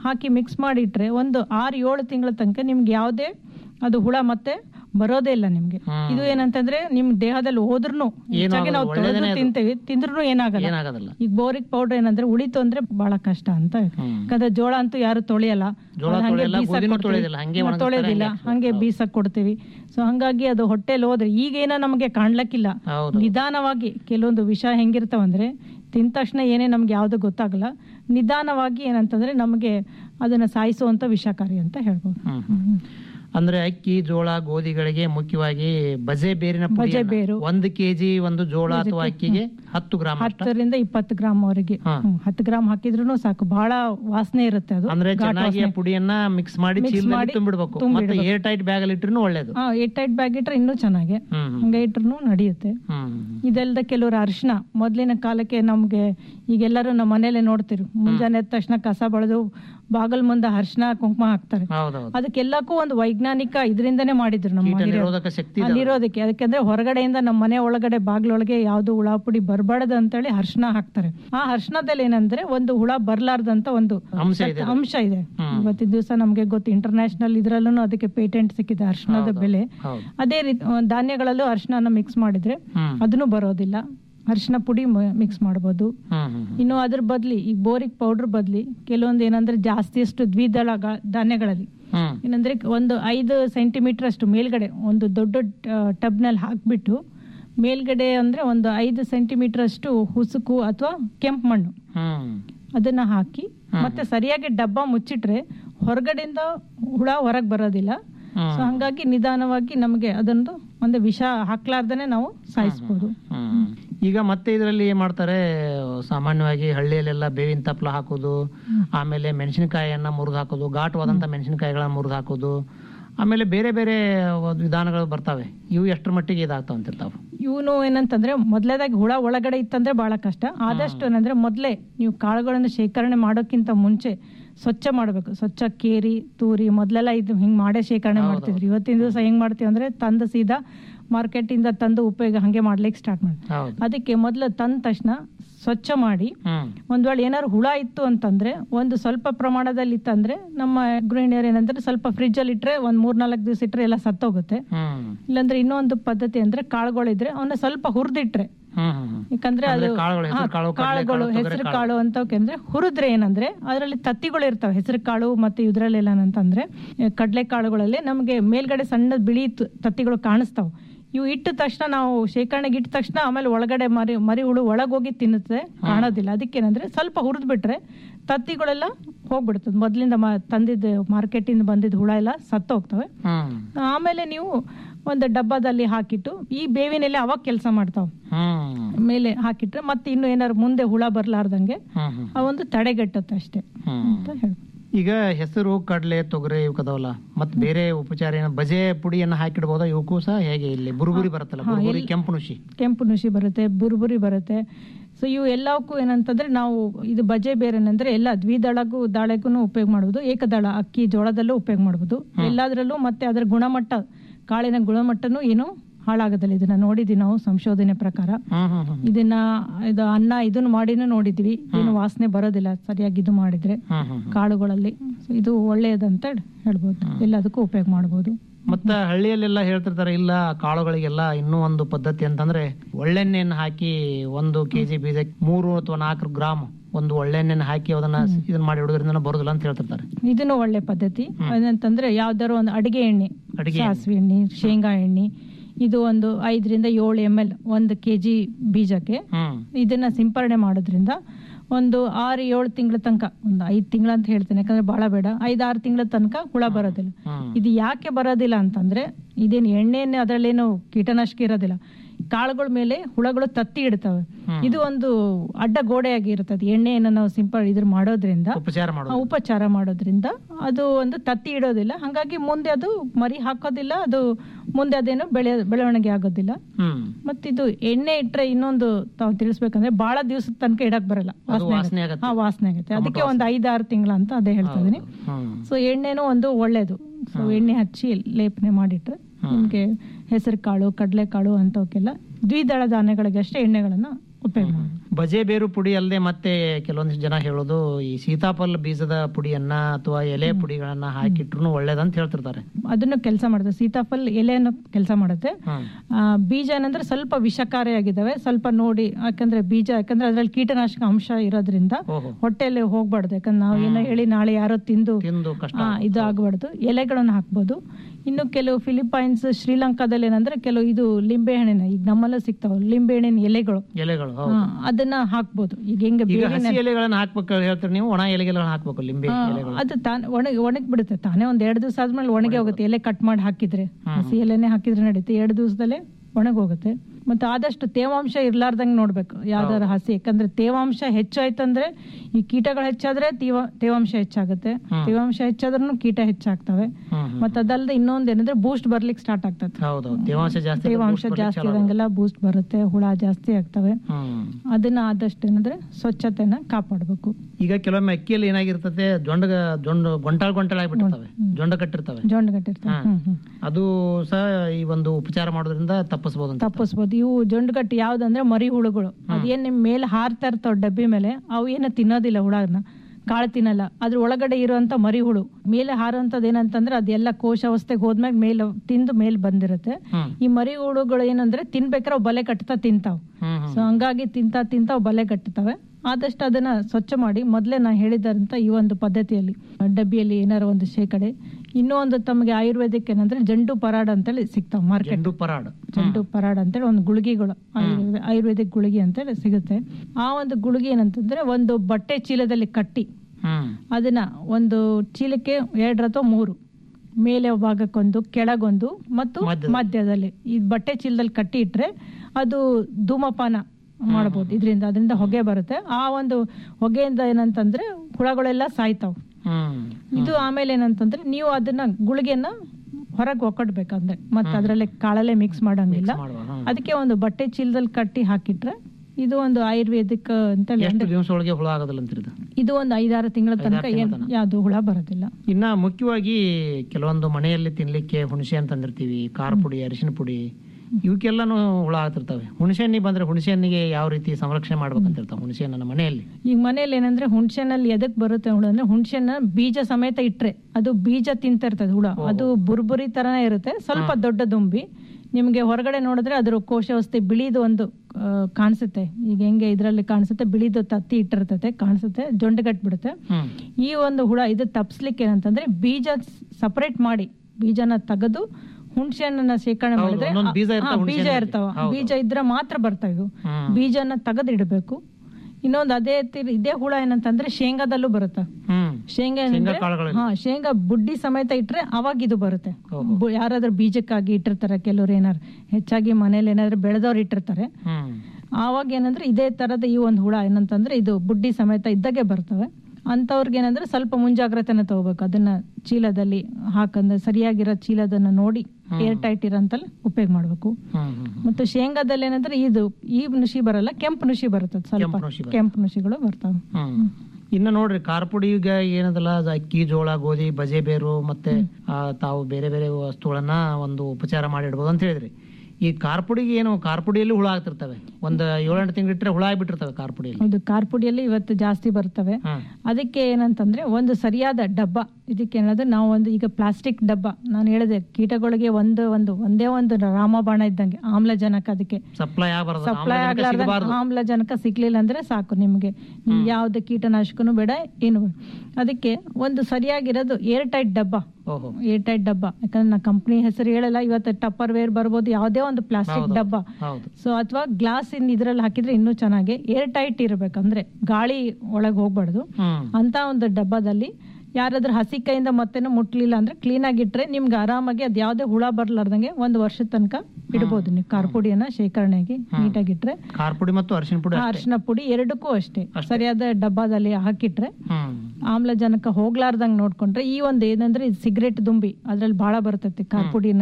Speaker 9: ಹಾಕಿ ಮಿಕ್ಸ್ ಮಾಡಿಟ್ರೆ ಒಂದು ಆರು ಏಳು ತಿಂಗಳ ತನಕ ನಿಮ್ಗೆ ಯಾವುದೇ ಅದು ಹುಳ ಮತ್ತೆ ಬರೋದೇ ಇಲ್ಲ ನಿಮ್ಗೆ ಇದು ಏನಂತಂದ್ರೆ ನಿಮ್ ದೇಹದಲ್ಲಿ ಹೋದ್ರೂ ಹೆಚ್ಚಾಗಿ ನಾವು ತೊಳೆದು ತಿಂತೇವೆ ತಿಂದ್ರೂ ಏನಾಗಲ್ಲ
Speaker 8: ಏನಾಗೋದಿಲ್ಲ
Speaker 9: ಈಗ ಬೋರಿಕ್ ಪೌಡರ್ ಏನಂದ್ರೆ ಉಳಿತು ಅಂದ್ರೆ ಬಹಳ ಕಷ್ಟ ಅಂತ ಯಾಕಂದ್ರೆ ಜೋಳ ಅಂತೂ ಯಾರು ತೊಳೆಯಲ್ಲ
Speaker 8: ಜೋಳ
Speaker 9: ಅದು ಹಂಗೆ
Speaker 8: ತೊಳೆಯಲ್ಲ,
Speaker 9: ಬೀಸಕ್
Speaker 8: ಗೋಧಿನೂ
Speaker 9: ಕೊಡ್ತೀವಿ.
Speaker 8: ತೊಳೆಯೋದಿಲ್ಲ, ಹಂಗೆ
Speaker 9: ಹಾ,
Speaker 8: ಒಣಗಿಸ್ತಾರೆ,
Speaker 9: ತೊಳೆಯೋದಿಲ್ಲ
Speaker 8: ಹಂಗೆ
Speaker 9: ಹಂಗೆ ಬೀಸಕ್ ಕೊಡ್ತೀವಿ ಸೊ ಹಂಗಾಗಿ ಅದು ಹೊಟ್ಟೆಲಿ ಹೋದ್ರೆ ಈಗೇನೋ ನಮಗೆ ಕಾಣ್ಲಕ್ಕಿಲ್ಲ
Speaker 8: ಹೌದು.
Speaker 9: ನಿಧಾನವಾಗಿ ಕೆಲವೊಂದು ವಿಷ ಹೆಂಗಿರ್ತಾವಂದ್ರೆ ತಿಂದ ತಕ್ಷಣ ಏನೇ ನಮ್ಗೆ ಯಾವುದು ಗೊತ್ತಾಗಲ್ಲ ನಿಧಾನವಾಗಿ ಏನಂತಂದ್ರೆ ನಮಗೆ ಅದನ್ನ ಸಾಯಿಸುವಂತ ವಿಷಕಾರಿ ಅಂತ ಹೇಳ್ಬೋದು
Speaker 8: ಹ್ಮ್ ಹ್ಮ್. ಅಂದ್ರೆ ಅಕ್ಕಿ ಜೋಳ ಗೋಧಿಗಳಿಗೆ ಮುಖ್ಯವಾಗಿ ಬಜೆ ಬೇರಿನ
Speaker 9: ಬಜೆ
Speaker 8: ಪುಡಿಯನ್ನ
Speaker 9: ಬೇರು.
Speaker 8: ಒಂದು ಕೆಜಿ ಒಂದು ಜೋಳ ಅಥವಾ ಅಕ್ಕಿಗೆ ಹತ್ತು ಗ್ರಾಮ್ ಅಷ್ಟ
Speaker 9: ಹತ್ತರಿಂದ ಇಪ್ಪತ್ತು ಗ್ರಾಮ್ ವರೆಗೆ ಹ್ಮ್, ಹತ್ತು ಗ್ರಾಮ್ ಹಾಕಿದ್ರು ಸಾಕು ಬಹಳ ವಾಸನೆ ಇರುತ್ತೆ ಅದು
Speaker 8: ಅಂದ್ರೆ
Speaker 9: ಘಾಟ್
Speaker 8: ಚೆನ್ನಾಗಿ ಆ
Speaker 9: ವಾಸನೆ.
Speaker 8: ಪುಡಿಯನ್ನ ಮಿಕ್ಸ್ ಮಾಡಿ
Speaker 9: Mix
Speaker 8: ಚೀಲದಲ್ಲಿ
Speaker 9: ಮಾಡಿ
Speaker 8: ತುಂಬಿಡ್ಬೇಕು
Speaker 9: ತುಂಬಿಡ್ಬೇಕು.
Speaker 8: ಮತ್ತೆ ಏರ್ ಟೈಟ್ ಬ್ಯಾಗ್ ಅಲ್ಲಿ ಇಟ್ರು ಒಳ್ಳೇದು
Speaker 9: ಹಾ ಏಟ್ ಟೈಟ್ ಬ್ಯಾಗ್ ಇಟ್ರೆ ಇನ್ನೂ ಚೆನ್ನಾಗಿ
Speaker 8: ಹ್ಮ್ ಹ್ಮ್.
Speaker 9: ಹಂಗೆ ಇಟ್ರು ನಡೆಯುತ್ತೆ
Speaker 8: ಹ್ಮ್
Speaker 9: ಇದಲ್ದ ಕೆಲವರು ಅರಿಶಿನ ಮೊದಲಿನ ಕಾಲಕ್ಕೆ ನಮ್ಗೆ ಈಗೆಲ್ಲರೂ ನಮ್ಮ ಮನೇಲೆ ನೋಡ್ತಿರು ಮುಂಜಾನೆ ಎದ್ದ ತಕ್ಷಣ ಕಸ ಬಳಿದು ಬಾಗಲ್ ಮುಂದೆ ಅರಿಶಿನ ಕುಂಕುಮ ಹಾಕ್ತಾರೆ
Speaker 8: ಹೌದೌದು
Speaker 9: ಅದಕ್ಕೆಲ್ಲಕ್ಕೂ ಒಂದು ವೈಜ್ಞಾನಿಕ ಇದರಿಂದನೇ ಮಾಡಿದ್ರು ನಮ್ಮ
Speaker 8: ಕೀಟ
Speaker 9: ಹಿರಿಯರು.
Speaker 8: ನಿರೋಧಕ ಶಕ್ತಿ
Speaker 9: ಆ, ನಿರೋಧಕ್ಕೆ ಅದಕ್ಕೆಂದ್ರೆ ಹೊರಗಡೆಯಿಂದ ನಮ್ಮ ಮನೆ ಒಳಗಡೆ ಬಾಗ್ಲೊಳಗೆ ಯಾವ್ದು ಹುಳ ಪುಡಿ ಬರಬಾರ್ದು ಅಂತೇಳಿ ಅರ್ಶನ ಹಾಕ್ತಾರೆ ಆ ಅರ್ಶನದಲ್ಲಿ ಏನಂದ್ರೆ ಒಂದು ಹುಳ ಬರ್ಲಾರ್ದಂತ ಒಂದು
Speaker 8: ಅಂಶ ಇದೆ
Speaker 9: ಅಂಶ ಇದೆ ಇವತ್ತಿನ ದಿವಸ ನಮ್ಗೆ ಗೊತ್ತು ಇಂಟರ್ನ್ಯಾಷನಲ್ ಇದ್ರಲ್ಲೂ ಅದಕ್ಕೆ ಪೇಟೆಂಟ್ ಸಿಕ್ಕಿದೆ ಅರ್ಶನದ ಬೆಲೆ
Speaker 8: ಹೌದು
Speaker 9: ಅದೇ ರೀತಿ ಆ, ಧಾನ್ಯಗಳಲ್ಲೂ ಅರ್ಶನ ಮಿಕ್ಸ್ ಮಾಡಿದ್ರೆ
Speaker 8: ಹ್ಮ್.
Speaker 9: ಅದನ್ನು ಬರೋದಿಲ್ಲ ಅರಿಶಿನ ಪುಡಿ ಮಿಕ್ಸ್ ಮಾಡ್ಬೋದು
Speaker 8: ಹ್ಮ್ ಹ್ಮ್
Speaker 9: ಇನ್ನು ಅದ್ರ ಬದ್ಲಿ ಈಗ ಬೋರಿಕ್ ಪೌಡರ್ ಬದ್ಲಿ ಕೆಲವೊಂದು ಏನಂದ್ರೆ ಜಾಸ್ತಿಯಷ್ಟು ದ್ವಿದಳ ಗ- ಧಾನ್ಯಗಳಲ್ಲಿ
Speaker 8: ಹ್ಮ್
Speaker 9: ಏನಂದ್ರೆ ಒಂದು ಐದು ಸೆಂಟಿಮೀಟರ್ ಅಷ್ಟು ಮೇಲ್ಗಡೆ ಒಂದು ದೊಡ್ಡ ಟಬ್ನಲ್ಲಿ ಹಾಕ್ಬಿಟ್ಟು ಮೇಲ್ಗಡೆ ಅಂದ್ರೆ ಒಂದು ಐದು ಸೆಂಟಿಮೀಟರ್ ಅಷ್ಟು ಹುಸುಕು ಅಥವಾ ಕೆಂಪು ಮಣ್ಣು
Speaker 8: ಹ್ಮ್
Speaker 9: ಅದನ್ನ ಹಾಕಿ ಮತ್ತೆ ಸರಿಯಾಗಿ ಡಬ್ಬ ಮುಚ್ಚಿಟ್ರೆ ಹೊರಗಡೆಯಿಂದ ಹುಳ ಹೊರಗೆ ಬರೋದಿಲ್ಲ ಸೊ ಹಂಗಾಗಿ ನಿಧಾನವಾಗಿ ನಮಗೆ ಅದೊಂದು ಒಂದು ವಿಷ ಹಾಕ್ಲಾರ್ದೇನೆ ನಾವು ಸಾಯಿಸ್ಬೋದು
Speaker 8: ಹ್ಮ್. ಈಗ ಮತ್ತೆ ಇದರಲ್ಲಿ ಏನ್ ಮಾಡ್ತಾರೆ ಸಾಮಾನ್ಯವಾಗಿ ಹಳ್ಳಿಯಲ್ಲೆಲ್ಲ ಬೇವಿನ ತಪ್ಪಲ ಹಾಕೋದು ಆಮೇಲೆ ಮೆಣಸಿನಕಾಯಿಯನ್ನ ಮುರಿದು ಹಾಕೋದು ಘಾಟವಾದಂತ ಮೆಣಸಿನಕಾಯಿಗಳನ್ನ ಮುರಿದು ಹಾಕೋದು ಆಮೇಲೆ ಬೇರೆ ಬೇರೆ ಒಂದು ವಿಧಾನಗಳು ಬರ್ತಾವೆ ಇವು ಎಷ್ಟರ ಮಟ್ಟಿಗೆ ಇದಾಗ್ತಾವ ಅಂತಿರ್ತಾವ
Speaker 9: ಇವನು ಏನಂತಂದ್ರೆ ಮೊದಲೇದಾಗಿ ಹುಳ ಒಳಗಡೆ ಇತ್ತಂದ್ರೆ ಬಹಳ ಕಷ್ಟ ಆದಷ್ಟು ಏನಂದ್ರೆ ಮೊದಲೇ ನೀವು ಕಾಳುಗಳನ್ನು ಶೇಖರಣೆ ಮಾಡೋಕ್ಕಿಂತ ಮುಂಚೆ ಸ್ವಚ್ಛ ಮಾಡಬೇಕು ಸ್ವಚ್ಛ ಕೇರಿ ತೂರಿ ಮೊದಲೆಲ್ಲ ಇದು ಹಿಂಗ್ ಮಾಡೇ ಶೇಖರಣೆ ಮಾಡ್ತಿದ್ರು ಇವತ್ತಿನ ದಿವಸ ಹೆಂಗ್ ಮಾಡ್ತೀವಿ ಅಂದ್ರೆ ತಂದು ಸೀದಾ ಮಾರ್ಕೆಟ್ ಇಂದ ತಂದು ಉಪಯೋಗ ಹಂಗೆ ಮಾಡ್ಲಿಕ್ಕೆ ಸ್ಟಾರ್ಟ್ ಮಾಡಿ
Speaker 8: ಹೌದು
Speaker 9: ಅದಕ್ಕೆ ಮೊದಲು ತಂದ ತಕ್ಷಣ ಸ್ವಚ್ಛ ಮಾಡಿ
Speaker 8: ಹ್ಮ್
Speaker 9: ಒಂದ್ ವೇಳೆ ಏನಾದ್ರು ಹುಳ ಇತ್ತು ಅಂತಂದ್ರೆ ಒಂದು ಸ್ವಲ್ಪ ಪ್ರಮಾಣದಲ್ಲಿ ಇತ್ತಂದ್ರೆ ನಮ್ಮ ಗೃಹಿಣಿಯರು ಏನಂದ್ರೆ ಸ್ವಲ್ಪ ಫ್ರಿಜ್ ಅಲ್ಲಿ ಇಟ್ರೆ ಒಂದ್ ಮೂರ್ನಾಲ್ಕು ದಿವಸ ಇಟ್ರೆ ಎಲ್ಲ ಸತ್ತೋಗುತ್ತೆ
Speaker 8: ಹ್ಮ್
Speaker 9: ಇಲ್ಲಾಂದ್ರೆ ಇನ್ನೊಂದು ಪದ್ಧತಿ ಅಂದ್ರೆ ಕಾಳುಗಳಿದ್ರೆ ಅವನ್ನ ಸ್ವಲ್ಪ ಹುರಿದಿಟ್ರೆ
Speaker 8: ಹ್ಮ್ ಹ್ಮ್ ಹ್ಮ್.
Speaker 9: ಯಾಕಂದ್ರೆ ಅದು
Speaker 8: ಅಂದ್ರೆ ಕಾಳುಗಳು, ಹೆಸರು
Speaker 9: ಹಾ,
Speaker 8: ಕಾಳು, ಕಡ್ಲೆ
Speaker 9: ಕಾಳುಗಳು
Speaker 8: ಕಾಳು, ತೊಗರೆ
Speaker 9: ಹೆಸರು
Speaker 8: ಕಾಳು.
Speaker 9: ಕಾಳು ಅಂತವಕ್ಕೆ ಹುರಿದ್ರೆ ಏನಂದ್ರೆ ಅದರಲ್ಲಿ ತತ್ತಿಗಳು ಇರ್ತಾವೆ ಹೆಸರು ಕಾಳು ಮತ್ತೆ ಇದ್ರಲ್ಲೆಲ್ಲ ಏನಂತಂದ್ರೆ ಕಡಲೆ ಕಾಳುಗಳಲ್ಲಿ ನಮಗೆ ಮೇಲ್ಗಡೆ ಸಣ್ಣ ಬಿಳಿ ತ- ತತ್ತಿಗಳು ಕಾಣಿಸ್ತಾವ ಇವು ಇಟ್ಟ ತಕ್ಷಣ ನಾವು ಶೇಖರಣೆಗೆ ಇಟ್ಟ ತಕ್ಷಣ ಆಮೇಲೆ ಒಳಗಡೆ ಮರಿ ಮರಿ ಹುಳು ಒಳಗೋಗಿ ತಿನ್ನುತ್ತೆ ಕಾಣೋದಿಲ್ಲ ಅದಕ್ಕೇನಂದ್ರೆ ಸ್ವಲ್ಪ ಹುರಿದು ಬಿಟ್ರೆ ತತ್ತಿಗಳೆಲ್ಲ ಹೋಗ್ಬಿಡ್ತದೆ ಮೊದ್ಲಿಂದ ಮ ತಂದಿದ್ದು ಮಾರ್ಕೆಟಿಂದ ಬಂದಿದ್ದ ಹುಳ ಎಲ್ಲ ಸತ್ತು ಹೋಗ್ತವೆ
Speaker 8: ಹ್ಮ್
Speaker 9: ಆಮೇಲೆ ನೀವು ಒಂದು ಡಬ್ಬದಲ್ಲಿ ಹಾಕಿಟ್ಟು ಈ ಬೇವಿನ ಎಲೆ ಅವಾಗ ಕೆಲಸ ಮಾಡ್ತಾವ
Speaker 8: ಹ್ಮ್
Speaker 9: ಮೇಲೆ ಹಾಕಿಟ್ರೆ ಮತ್ತೆ ಇನ್ನು ಏನಾದ್ರು ಮುಂದೆ ಹುಳ ಬರ್ಲಾರ್ದಂಗೆ
Speaker 8: ಹ್ಮ್ ಹ್ಮ್
Speaker 9: ಆ ಒಂದು ತಡೆಗಟ್ಟುತ್ತೆ ಅಷ್ಟೇ
Speaker 8: ಹ್ಮ್.
Speaker 9: ಅಂತ ಹೇಳ್ಬೋದು
Speaker 8: ಈಗ ಹೆಸರು ಕಡಲೆ ತೊಗರೆ ಇವಕ್ಕದಾವಲ್ಲ ಮತ್ ಬೇರೆ ಉಪಚಾರ ಏನ ಬಜೆ ಪುಡಿಯನ್ನ ಹಾಕಿಡ್ಬೋದಾ ಇವಕ್ಕೂ ಸಹ ಹೇಗೆ ಇಲ್ಲಿ ಬುರುಬುರಿ ಬರುತ್ತಲ್ಲ ಬುರುಬುರಿ ಕೆಂಪು ನುಷಿ
Speaker 9: ಕೆಂಪು ನುಷಿ ಬರುತ್ತೆ ಬುರುಬುರಿ ಬರುತ್ತೆ ಸೊ ಇವು ಎಲ್ಲವಕ್ಕೂ ಏನಂತಂದ್ರೆ ನಾವು ಇದು ಬಜೆ ಬೇರೆನಂದ್ರೆ ಎಲ್ಲ ದ್ವಿದಳಗೂ ದಾಳೆಗೂ ಉಪಯೋಗ ಮಾಡ್ಬೋದು ಏಕದಳ ಅಕ್ಕಿ ಜೋಳದಲ್ಲೂ ಉಪಯೋಗ ಮಾಡ್ಬೋದು ಎಲ್ಲದರಲ್ಲೂ ಮತ್ತೆ ಅದರ ಗುಣಮಟ್ಟ ಕಾಳಿನ ಗುಣಮಟ್ಟನೂ ಏನು ಹಾಳಾಗೋದಿಲ್ಲ ಇದನ್ನ ನೋಡಿದ್ವಿ ನಾವು ಸಂಶೋಧನೆ ಪ್ರಕಾರ
Speaker 8: ಹ್ಮ್ ಹ್ಮ್ ಹ್ಮ್
Speaker 9: ಇದನ್ನ ಇದು ಅನ್ನ ಇದನ್ನ ಮಾಡಿನೂ ನೋಡಿದ್ವಿ ಏನು ವಾಸನೆ ಬರೋದಿಲ್ಲ ಸರಿಯಾಗಿ ಇದು ಮಾಡಿದ್ರೆ
Speaker 8: ಹ್ಮ್ ಹ್ಮ್
Speaker 9: ಕಾಳುಗಳಲ್ಲಿ So ಇದು ಒಳ್ಳೆಯದಂತ ಹೇಳ್ಬೋದು ಎಲ್ಲದಕ್ಕೂ ಉಪಯೋಗ ಮಾಡ್ಬೋದು
Speaker 8: ಮತ್ತ ಹಳ್ಳಿಯಲ್ಲೆಲ್ಲ ಹೇಳ್ತಿರ್ತಾರೆ ಇಲ್ಲ ಕಾಳುಗಳಿಗೆಲ್ಲ ಇನ್ನೂ ಒಂದು ಪದ್ಧತಿ ಅಂತಂದ್ರೆ ಒಳ್ಳೆಣ್ಣೆಯನ್ನು ಹಾಕಿ ಒಂದು ಕೆಜಿ ಬೀಜಕ್ಕೆ ಮೂರು ಅಥವಾ ನಾಲ್ಕು ಗ್ರಾಮ್ ಒಂದು ಒಳ್ಳೆಣ್ಣೆನ ಹಾಕಿ ಅದನ್ನ ಇದನ್ನ ಮಾಡಿ ಇಡೋದ್ರಿಂದ ಬರೋದಿಲ್ಲ ಅಂತ ಹೇಳ್ತಿರ್ತಾರೆ
Speaker 9: ಇದನ್ನು ಒಳ್ಳೆ ಪದ್ಧತಿ ಅದಂತಂದ್ರೆ ಯಾವ್ದಾರು ಒಂದು ಅಡಿಗೆ ಎಣ್ಣೆ
Speaker 8: ಅಡಿಗೆ
Speaker 9: ಸಾಸಿವೆ ಎಣ್ಣೆ ಶೇಂಗಾ ಎಣ್ಣೆ ಇದು ಒಂದು ಐದರಿಂದ ಏಳು ಎಮ್ ಎಲ್ ಒಂದು ಕೆ ಜಿ ಬೀಜಕ್ಕೆ
Speaker 8: ಹ್ಮ್
Speaker 9: ಇದನ್ನ ಸಿಂಪರಣೆ ಮಾಡೋದ್ರಿಂದ ಒಂದು ಆರು ಏಳು ತಿಂಗಳ ತನಕ ಒಂದು ಐದು ತಿಂಗಳ ಅಂತ ಹೇಳ್ತೇನೆ ಯಾಕಂದ್ರೆ ಬಹಳ ಬೇಡ ಐದು ಆರು ತಿಂಗಳ ತನಕ ಹುಳ ಬರೋದಿಲ್ಲ
Speaker 8: ಹ್ಮ್.
Speaker 9: ಇದು ಯಾಕೆ ಬರೋದಿಲ್ಲ ಅಂತಂದ್ರೆ ಇದೇನು ಎಣ್ಣೆಯನ್ನು ಅದರಲ್ಲೇನು ಕೀಟನಾಶಕ ಇರೋದಿಲ್ಲ ಕಾಳುಗಳ ಮೇಲೆ ಹುಳಗಳು ತತ್ತಿ ಇಡ್ತವೆ ಇದು ಒಂದು ಅಡ್ಡ ಗೋಡೆಯಾಗಿ ಇರ್ತದೆ ಎಣ್ಣೆಯನ್ನು ನಾವು ಸಿಂಪಲ್ ಇದ್ರ ಮಾಡೋದ್ರಿಂದ
Speaker 8: ಉಪಚಾರ
Speaker 9: ಆ
Speaker 8: ಮಾಡೋದು
Speaker 9: ಉಪಚಾರ ಮಾಡೋದ್ರಿಂದ ಅದು ಒಂದು ತತ್ತಿ ಇಡೋದಿಲ್ಲ ಹಾಗಾಗಿ ಮುಂದೆ ಅದು ಮರಿ ಹಾಕೋದಿಲ್ಲ ಅದು ಮುಂದೆ ಅದೇನು ಬೆಳೆ ಬೆಳವಣಿಗೆ ಆಗೋದಿಲ್ಲ
Speaker 8: ಹ್ಮ್
Speaker 9: ಮತ್ತಿದು ಎಣ್ಣೆ ಇಟ್ರೆ ಇನ್ನೊಂದು ತಾವು ತಿಳಿಸ್ಬೇಕಂದ್ರೆ ಬಹಳ ದಿವಸದ ತನಕ ಇಡಕ್ ಬರಲ್ಲ
Speaker 8: ಅದು
Speaker 9: ವಾಸನೆ
Speaker 8: ವಾಸನೆ
Speaker 9: ಆಗುತ್ತೆ.
Speaker 8: ಆಗತ್ತೆ.
Speaker 9: ಹಾ ವಾಸನೆ ಆಗುತ್ತೆ ಅದಕ್ಕೆ ಒಂದು ಐದಾರು ತಿಂಗಳ ಅಂತ ಅದೇ ಹೇಳ್ತಾ ಇದೀನಿ
Speaker 8: ಹ್ಮ್
Speaker 9: ಸೊ ಎಣ್ಣೆನೂ ಒಂದು ಒಳ್ಳೇದು ಸೊ ಎಣ್ಣೆ ಹಚ್ಚಿ ಲೇಪನೆ ಮಾಡಿಟ್ರೆ ನಿಮ್ಗೆ ಹೆಸರು ಕಾಳು ಕಡಲೆಕಾಳು ಅಂತವಕ್ಕೆಲ್ಲ ದ್ವಿದಳ ಧಾನ್ಯಗಳಿಗೆ ಅಷ್ಟೇ ಎಣ್ಣೆಗಳನ್ನ ಉಪಯೋಗ ಮಾಡಿ
Speaker 8: ಬಜೆ ಬೇರು ಪುಡಿ ಅಲ್ಲದೆ ಮತ್ತೆ ಕೆಲವೊಂದಿಷ್ಟು ಜನ ಹೇಳೋದು ಈ ಸೀತಾಫಲ ಬೀಜದ ಪುಡಿಯನ್ನ ಅಥವಾ ಎಲೆ ಪುಡಿಗಳನ್ನ ಹಾಕಿಟ್ರು ಒಳ್ಳೇದಂತ ಹೇಳ್ತಿರ್ತಾರೆ
Speaker 9: ಅದನ್ನು ಕೆಲಸ ಮಾಡುತ್ತೆ ಸೀತಾಫಲ್ ಎಲೆಯನ್ನು ಕೆಲಸ ಮಾಡುತ್ತೆ
Speaker 8: ಹ್ಮ್.
Speaker 9: ಆ, ಬೀಜ ಏನಂದ್ರೆ ಸ್ವಲ್ಪ ವಿಷಕಾರಿಯಾಗಿದ್ದಾವೆ ಸ್ವಲ್ಪ ನೋಡಿ ಯಾಕಂದ್ರೆ ಬೀಜ ಯಾಕಂದ್ರೆ ಅದ್ರಲ್ಲಿ ಕೀಟನಾಶಕ ಅಂಶ ಇರೋದ್ರಿಂದ
Speaker 8: ಓಹೋ.
Speaker 9: ಹೊಟ್ಟೆಯಲ್ಲಿ ಹೋಗ್ಬಾರ್ದು ಯಾಕಂದ್ರೆ ನಾವು ಏನೋ ಹೇಳಿ ನಾಳೆ ಯಾರೋ ತಿಂದು
Speaker 8: ತಿಂದು ಕಷ್ಟ
Speaker 9: ಆ, ಇದು ಆಗ್ಬಾರ್ದು ಎಲೆಗಳನ್ನು ಹಾಕ್ಬೋದು ಇನ್ನು ಕೆಲವು ಫಿಲಿಪೈನ್ಸ್ ಶ್ರೀಲಂಕಾದಲ್ಲಿ ಏನಂದ್ರೆ ಕೆಲವು ಇದು ಲಿಂಬೆ ಹಣ್ಣಿನ ಈಗ ನಮ್ಮಲ್ಲೂ ಸಿಗ್ತಾವ ಲಿಂಬೆ ಹಣ್ಣಿನ ಎಲೆಗಳು
Speaker 8: ಎಲೆಗಳು
Speaker 9: ಆ,
Speaker 8: ಹೌದು.
Speaker 9: ಅದನ್ನ ಹಾಕ್ಬೋದು ಈಗ ಹೆಂಗೆ
Speaker 8: ಈಗ
Speaker 9: ಬೇವಿನ
Speaker 8: ಹಸಿ ಎಲೆಗಳನ್ನ ಹಾಕ್ಬೇಕು ಹೇಳ್ತೀರಿ ನೀವು ಒಣ ಎಲೆಗಳನ್ನ ಹಾಕ್ಬೇಕು ಲಿಂಬೆ
Speaker 9: ಆ,
Speaker 8: ಎಲೆಗಳು
Speaker 9: ಅದು ತಾನೇ ಒಣಗಿ ಒಣಗಿ ಬಿಡುತ್ತೆ ತಾನೇ ಒಂದ್ ಎರಡು ದಿವಸ ಆದ್ಮೇಲೆ ಒಣಗಿ ಹೋಗುತ್ತೆ ಎಲೆ ಕಟ್ ಮಾಡಿ ಹಾಕಿದ್ರೆ ಹಸಿ ಎಲೆನೆ ಹಾಕಿದ್ರೆ ನಡೀತೆ ಎರಡು ದಿವಸದಲ್ಲೇ ಒಣಗಿ ಹೋಗುತ್ತೆ ಮತ್ತೆ ಆದಷ್ಟು ತೇವಾಂಶ ಇರ್ಲಾರ್ದಂಗೆ ನೋಡ್ಬೇಕು ಯಾವ್ದಾದ್ರು ಹಸಿ ಯಾಕಂದ್ರೆ ತೇವಾಂಶ ಹೆಚ್ಚಾಯ್ತಂದ್ರೆ ಈ ಕೀಟಗಳು ಹೆಚ್ಚಾದ್ರೆ ತೀವ- ತೇವಾಂಶ ಹೆಚ್ಚಾಗುತ್ತೆ ತೇವಾಂಶ ಹೆಚ್ಚಾದ್ರೂ ಕೀಟ ಹೆಚ್ಚಾಗ್ತವೆ ಮತ್ತೆ ಅದಲ್ಲದೆ ಇನ್ನೊಂದ್ ಏನಂದ್ರೆ ಬೂಸ್ಟ್ ಬರ್ಲಿಕ್ಕೆ ಸ್ಟಾರ್ಟ್ ಆಗ್ತದೆ
Speaker 8: ಹೌದೌದು ತೇವಾಂಶ ಜಾಸ್ತಿ ಆದ್ರೆ
Speaker 9: ತೇವಾಂಶ
Speaker 8: boost ಬರ್ಲಿಕ್ಕೆ
Speaker 9: ಜಾಸ್ತಿ
Speaker 8: ಚಾಲು ಆಗುತ್ತೆ.
Speaker 9: ಆದಂಗೆಲ್ಲ ಬೂಸ್ಟ್ ಬರುತ್ತೆ ಹುಳ ಜಾಸ್ತಿ ಆಗ್ತವೆ
Speaker 8: ಹ್ಮ್.
Speaker 9: ಅದನ್ನ ಆದಷ್ಟು ಏನಂದ್ರೆ ಸ್ವಚ್ಛತೆನ ಕಾಪಾಡಬೇಕು
Speaker 8: ಈಗ ಕೆಲವೊಮ್ಮೆ ಅಕ್ಕಿಯಲ್ಲಿ ಏನಾಗಿರ್ತದೆ ಜೊಂಡ ಜೊಂಡು ಗೊಂಟಾಳ್ ಗೊಂಟಾಳ್ ಆಗ್ಬಿಟ್ಟಿರ್ತವೆ ಜೊಂಡ ಕಟ್ಟಿರ್ತವೆ
Speaker 9: ಜೊಂಡು ಗಟ್ಟಿರ್ತವೆ
Speaker 8: ಹಾ.
Speaker 9: ಹ್ಮ್ ಹ್ಮ್
Speaker 8: ಅದು ಸಹ ಈ ಒಂದು ಉಪಚಾರ ಮಾಡೋದ್ರಿಂದ ತಪ್ಪಿಸಬಹುದು ಅಂತ
Speaker 9: ತಪ್ಪಿಸ್ಬೋದು ಇವು ಜೊಂಡುಗಟ್ಟಿ ಯಾವ್ದಂದ್ರೆ ಮರಿ ಹುಳುಗಳು ಅದೇನ್ ನಿಮ್ ಮೇಲೆ ಹಾರ್ತಾ ಇರ್ತಾವ ಡಬ್ಬಿ ಮೇಲೆ ಅವು ಏನು ತಿನ್ನೋದಿಲ್ಲ ಹುಳನ ಕಾಳು ತಿನ್ನಲ್ಲ ಅದ್ರ ಒಳಗಡೆ ಇರುವಂತ ಮರಿ ಹುಳು ಮೇಲೆ ಹಾರುವಂತದ್ ಏನಂತಂದ್ರೆ ಅದೆಲ್ಲ ಕೋಶಾವಸ್ಥೆಗೆ ಹೋದ್ಮ್ಯಾಗ ಮೇಲೆ ತಿಂದು ಮೇಲೆ ಬಂದಿರುತ್ತೆ
Speaker 8: ಹ್ಮ್.
Speaker 9: ಈ ಮರಿ ಹುಳುಗಳು ಏನಂದ್ರೆ ತಿನ್ಬೇಕಾದ್ರೆ ಅವು ಬಲೆ ಕಟ್ತಾ ತಿಂತಾವ್
Speaker 8: ಹ್ಮ್ ಹ್ಮ್.
Speaker 9: ಸೊ ಹಂಗಾಗಿ ತಿಂತಾ ತಿಂತಾ ಅವು ಬಲೆ ಕಟ್ಟುತ್ತವೆ ಆದಷ್ಟು ಅದನ್ನ ಸ್ವಚ್ಛ ಮಾಡಿ ಮೊದಲೇ ನಾ ಹೇಳಿದಂತ ಈ ಒಂದು ಪದ್ಧತಿಯಲ್ಲಿ ಡಬ್ಬಿಯಲ್ಲಿ ಏನಾರ ಒಂದು ಶೇಕಡೆ ಇನ್ನೂ ಒಂದು ತಮಗೆ ಆಯುರ್ವೇದಿಕ್ ಏನಂದ್ರೆ ಜಂಡು ಪರಾಡ್ ಅಂತೇಳಿ ಸಿಗ್ತಾವ ಮಾರ್ಕೆಟ್
Speaker 8: ಜಂಡು ಪರಾಡ್
Speaker 9: ಜಂಡು ಪರಾಡ್ ಅಂತೇಳಿ ಒಂದು ಗುಳಿಗೆಗಳು ಆಯುರ್ವೇದ- ಆಯುರ್ವೇದಿಕ್ ಗುಳಿಗೆ ಅಂತೇಳಿ ಸಿಗುತ್ತೆ ಆ ಒಂದು ಗುಳಿಗೆ ಏನಂತಂದ್ರೆ ಒಂದು ಬಟ್ಟೆ ಚೀಲದಲ್ಲಿ ಕಟ್ಟಿ
Speaker 8: ಹ್ಮ್
Speaker 9: ಅದನ್ನ ಒಂದು ಚೀಲಕ್ಕೆ ಎರಡು ಅಥವಾ ಮೂರು ಮೇಲೆ ಭಾಗಕ್ಕೊಂದು ಕೆಳಗೊಂದು ಮತ್ತು ಮಧ್ಯದಲ್ಲಿ ಈ ಬಟ್ಟೆ ಚೀಲದಲ್ಲಿ ಕಟ್ಟಿ ಇಟ್ರೆ ಅದು ಧೂಮಪಾನ ಮಾಡಬಹುದು ಇದರಿಂದ ಅದರಿಂದ ಹೊಗೆ ಬರುತ್ತೆ ಆ ಒಂದು ಹೊಗೆಯಿಂದ ಏನಂತಂದ್ರೆ ಹುಳಗಳೆಲ್ಲ ಸಾಯ್ತಾವ್
Speaker 8: ಹ್ಮ್
Speaker 9: ಇದು ಆಮೇಲೆ ಏನಂತಂದ್ರೆ ನೀವು ಅದನ್ನ ಗುಳಿಗೆನ ಹೊರಗೆ ಒಕ್ಕಡ್ಬೇಕಂದ್ರೆ ಮತ್ತೆ ಅದ್ರಲ್ಲಿ ಕಾಳಲ್ಲೇ ಮಿಕ್ಸ್ ಮಾಡಂಗಿಲ್ಲ
Speaker 8: ಮಾಡುವ, ಹ್ಮ್.
Speaker 9: ಅದಕ್ಕೆ ಒಂದು ಬಟ್ಟೆ ಚೀಲದಲ್ಲಿ ಕಟ್ಟಿ ಹಾಕಿಟ್ರೆ ಇದು ಒಂದು ಆಯುರ್ವೇದಿಕ್ ಅಂತೇಳಿ
Speaker 8: ಎಷ್ಟು ದಿವಸ ಒಳಗೆ ಹುಳ ಆಗೋದಿಲ್ಲ ಅಂತಿರೋದು
Speaker 9: ಇದು ಒಂದು ಐದಾರು ತಿಂಗಳ ತನಕ ಏನ್ ಯಾವ್ದು ಹುಳ ಬರೋದಿಲ್ಲ
Speaker 8: ಇನ್ನ ಮುಖ್ಯವಾಗಿ ಕೆಲವೊಂದು ಮನೆಯಲ್ಲಿ ತಿನ್ಲಿಕ್ಕೆ ಹುಣಸೆ ಅಂತ ತಂದಿರ್ತೀವಿ ಖಾರ ಪುಡಿ ಅರಿಶಿನ ಪುಡಿ ಇವಕ್ಕೆಲ್ಲಾನು ಹುಳ ಆಗ್ತಿರ್ತವೆ ಹುಣಸೆ ಹಣ್ಣಿಗೆ ಬಂದ್ರೆ ಹುಣಸೆ ಹಣ್ಣಿಗೆ ಯಾವ ರೀತಿ ಸಂರಕ್ಷಣೆ ಮಾಡ್ಬೇಕಂತಿರ್ತಾವೆ ಹುಣಸೆ ಹಣ್ಣನ್ನ ಮನೆಯಲ್ಲಿ
Speaker 9: ಈಗ ಮನೇಲಿ ಏನಂದ್ರೆ ಹುಣ್ಸೆನಲ್ಲಿ ಎದಕ್ ಬರುತ್ತೆ ಹುಳ ಅಂದ್ರೆ ಹುಣ್ಸೆನ ಬೀಜ ಸಮೇತ ಇಟ್ರೆ ಅದು ಬೀಜ ತಿಂತ ಇರ್ತದೆ ಹುಳ ಅದು ಬುರ್ಬುರಿ ತರನೇ ಇರುತ್ತೆ ಸ್ವಲ್ಪ ದೊಡ್ಡ ದುಂಬಿ ನಿಮ್ಗೆ ಹೊರಗಡೆ ನೋಡಿದ್ರೆ ಅದ್ರ ಕೋಶವಸ್ತೆ ಬಿಳಿದು ಒಂದು ಆ, ಕಾಣಿಸುತ್ತೆ ಈಗ ಹೆಂಗೆ ಇದ್ರಲ್ಲಿ ಕಾಣಿಸುತ್ತೆ ಬಿಳಿದು ತತ್ತಿ ಇಟ್ಟಿರ್ತದೆ ಕಾಣಿಸುತ್ತೆ ಜೊಂಡುಗಟ್ಬಿಡುತ್ತೆ
Speaker 8: ಹ್ಮ್
Speaker 9: ಈ ಒಂದು ಹುಳ ಇದು ತಪ್ಸ್ಲಿಕ್ಕೆ ಏನಂತಂದ್ರೆ ಬೀಜ ಸಪರೇಟ್ ಮಾಡಿ ಬೀಜನ ತೆಗೆದು ಹುಣಸೆ ಹಣ್ಣನ್ನ ಶೇಖರಣೆ
Speaker 8: ಹೌದು,
Speaker 9: ಮಾಡಿದ್ರೆ
Speaker 8: ಒಂದೊಂದು ಬೀಜ
Speaker 9: ಆ,
Speaker 8: ಇರ್ತಾವೆ
Speaker 9: ಆ,
Speaker 8: ಹುಣ್ಸೆ
Speaker 9: ಬೀಜ
Speaker 8: ಹಣ್ಣಲ್ಲಿ.
Speaker 9: ಇರ್ತಾವ
Speaker 8: ಹೌದು.
Speaker 9: ಬೀಜ ಇದ್ರೆ ಮಾತ್ರ ಬರ್ತಾವ ಇವು
Speaker 8: ಹ್ಮ್.
Speaker 9: ಬೀಜನ ತೆಗೆದು ಇಡಬೇಕು ಇನ್ನೊಂದು ಅದೇ ತಿ- ಇದೇ ಹುಳ ಏನಂತಂದ್ರೆ ಶೇಂಗಾದಲ್ಲೂ ಬರುತ್ತೆ
Speaker 8: ಹ್ಮ್
Speaker 9: ಶೇಂಗಾ
Speaker 8: ಶೇಂಗಾ
Speaker 9: ಏನಂದ್ರೆ
Speaker 8: ಕಾಳುಗಳಲ್ಲಿ.
Speaker 9: ಹಾ ಶೇಂಗಾ ಬುಡ್ಡಿ ಸಮೇತ ಇಟ್ರೆ ಅವಾಗ ಇದು ಬರುತ್ತೆ ಬು- ಯಾರಾದ್ರೂ ಬೀಜಕ್ಕಾಗಿ ಇಟ್ಟಿರ್ತಾರೆ ಕೆಲವ್ರು ಏನಾರು ಹೆಚ್ಚಾಗಿ ಮನೇಲಿ ಏನಾದ್ರು ಬೆಳೆದವ್ರು ಇಟ್ಟಿರ್ತಾರೆ
Speaker 8: ಹ್ಮ್
Speaker 9: ಆವಾಗ ಏನಂದ್ರೆ ಇದೇ ತರದ ಈ ಒಂದು ಹುಳ ಏನಂತಂದ್ರೆ ಇದು ಬುಡ್ಡಿ ಸಮೇತ ಇದ್ದಾಗೆ ಬರ್ತವೆ ಅಂಥವ್ರಿಗೆ ಏನಂದ್ರೆ ಸ್ವಲ್ಪ ಮುಂಜಾಗ್ರತೆನ ತಗೋಬೇಕು ಅದನ್ನ ಚೀಲದಲ್ಲಿ ಹಾಕಂದ್ರೆ ಸರಿಯಾಗಿರೋ ಚೀಲದನ್ನ ನೋಡಿ ಏರ್ ಟೈಟ್ ಇರೋಂತಲ್ಲಿ ಉಪಯೋಗ ಮಾಡ್ಬೇಕು
Speaker 8: ಹ್ಮ್ ಹ್ಮ್
Speaker 9: ಮತ್ತು ಶೇಂಗಾದಲ್ಲಿ ಏನಂದ್ರೆ ಇದು ಈ ನುಷಿ ಬರಲ್ಲ ಕೆಂಪು ನುಷಿ ಬರುತ್ತದೆ ಸ್ವಲ್ಪ
Speaker 8: ಕೆಂಪು ನುಷಿ ಬರುತ್ತೆ.
Speaker 9: ಕೆಂಪು ನುಷಿಗಳು ಬರ್ತಾವೆ
Speaker 8: ಹ್ಮ್ ಇನ್ನು ನೋಡ್ರಿ ಖಾರ ಪುಡಿ ಈಗ ಏನದಲ್ಲ ಅದು ಅಕ್ಕಿ ಜೋಳ ಗೋಧಿ ಬಜೆ ಬೇರು ಮತ್ತೆ ಆ, ತಾವು ಬೇರೆ ಬೇರೆ ವಸ್ತುಗಳನ್ನ ಒಂದು ಉಪಚಾರ ಮಾಡಿ ಇಡ್ಬೋದು ಅಂತ ಹೇಳಿದ್ರಿ ಈ ಖಾರ ಪುಡಿಗೆ ಏನು ಖಾರ ಪುಡಿಯಲ್ಲಿ ಹುಳ ಆಗ್ತಿರ್ತವೆ ಒಂದು ಏಳೆಂಟು ತಿಂಗಳು ಇಟ್ಟರೆ ಹುಳ ಆಗ್ಬಿಟ್ಟಿರ್ತವೆ ಖಾರ ಪುಡಿಯಲ್ಲಿ
Speaker 9: ಹೌದು ಖಾರ ಪುಡಿಯಲ್ಲಿ ಇವತ್ತು ಜಾಸ್ತಿ ಬರ್ತವೆ
Speaker 8: ಹ್ಮ್
Speaker 9: ಅದಕ್ಕೆ ಏನಂತಂದ್ರೆ ಒಂದು ಸರಿಯಾದ ಡಬ್ಬ ಇದಕ್ಕೆ ಏನಾದ್ರೆ ನಾವು ಒಂದು ಈಗ ಪ್ಲಾಸ್ಟಿಕ್ ಡಬ್ಬ ನಾನು ಹೇಳಿದೆ ಕೀಟಗಳಿಗೆ ಒಂದು ಒಂದು ಒಂದೇ ಒಂದು ರಾಮಬಾಣ ಇದ್ದಂಗೆ ಆಮ್ಲಜನಕ ಅದಕ್ಕೆ
Speaker 8: ಸಪ್ಲೈ ಆಗಬಾರ್ದು
Speaker 9: ಸಪ್ಲೈ ಆಗ್ಲಾರ್ದ ಆಮ್ಲಜನಕ ಸಿಗ್ಲಿಲ್ಲ ಅಂದ್ರೆ ಸಾಕು ನಿಮ್ಗೆ ನಿಮ್ಗೆ ಯಾವ್ದು ಕೀಟನಾಶಕನು ಬೇಡ ಏನು ಬೇಡ ಅದಕ್ಕೆ ಒಂದು ಸರಿಯಾಗಿರೋದು ಏರ್ ಟೈಟ್ ಡಬ್ಬ
Speaker 8: ಓಹೋ
Speaker 9: ಏರ್ ಟೈಟ್ ಡಬ್ಬ ಯಾಕಂದ್ರೆ ನಾ ಕಂಪ್ನಿ ಹೆಸರು ಹೇಳಲ್ಲ ಇವತ್ತು ಟಪ್ಪರ್ ವೇರ್ ಬರ್ಬೋದು ಯಾವುದೇ ಒಂದು ಪ್ಲಾಸ್ಟಿಕ್ ಡಬ್ಬ
Speaker 8: ಹೌದು
Speaker 9: ಸೊ ಅಥವಾ ಗ್ಲಾಸ್ ಇನ್ ಇದ್ರಲ್ಲಿ ಹಾಕಿದ್ರೆ ಇನ್ನೂ ಚೆನ್ನಾಗಿ ಏರ್ ಟೈಟ್ ಇರ್ಬೇಕಂದ್ರೆ ಗಾಳಿ ಒಳಗೆ ಹೋಗ್ಬಾರ್ದು
Speaker 8: ಹ್ಮ್
Speaker 9: ಅಂತ ಒಂದು ಡಬ್ಬದಲ್ಲಿ ಯಾರಾದ್ರೂ ಹಸಿ ಕೈಯಿಂದ ಮತ್ತೇನು ಮುಟ್ಲಿಲ್ಲ ಅಂದ್ರೆ ಕ್ಲೀನ್ ಆಗಿಟ್ರೆ ನಿಮ್ಗೆ ಆರಾಮಾಗಿ ಅದ್ ಯಾವ್ದೇ ಹುಳ ಬರ್ಲಾರ್ದಂಗೆ ಒಂದು ವರ್ಷದ ತನಕ ಇಡ್ಬೋದು ನೀವು ಖಾರ ಪುಡಿಯನ್ನ ಶೇಖರಣೆಗೆ ನೀಟಾಗಿಟ್ರೆ
Speaker 8: ಖಾರ ಪುಡಿ ಮತ್ತು ಅರಿಶಿನ ಪುಡಿ ಅಷ್ಟೇ.
Speaker 9: ಅರಿಶಿನ ಪುಡಿ ಎರಡಕ್ಕೂ ಅಷ್ಟೇ ಸರಿಯಾದ ಡಬ್ಬದಲ್ಲಿ ಹಾಕಿಟ್ರೆ
Speaker 8: ಹ್ಮ್
Speaker 9: ಆಮ್ಲಜನಕ ಹೋಗ್ಲಾರ್ದಂಗ್ ನೋಡ್ಕೊಂಡ್ರೆ ಈ ಒಂದು ಏನಂದ್ರೆ ಇದು ಸಿಗರೇಟ್ ದುಂಬಿ ಅದ್ರಲ್ಲಿ ಬಹಳ ಬರ್ತೈತಿ ಖಾರ ಪುಡಿನಲ್ಲಿ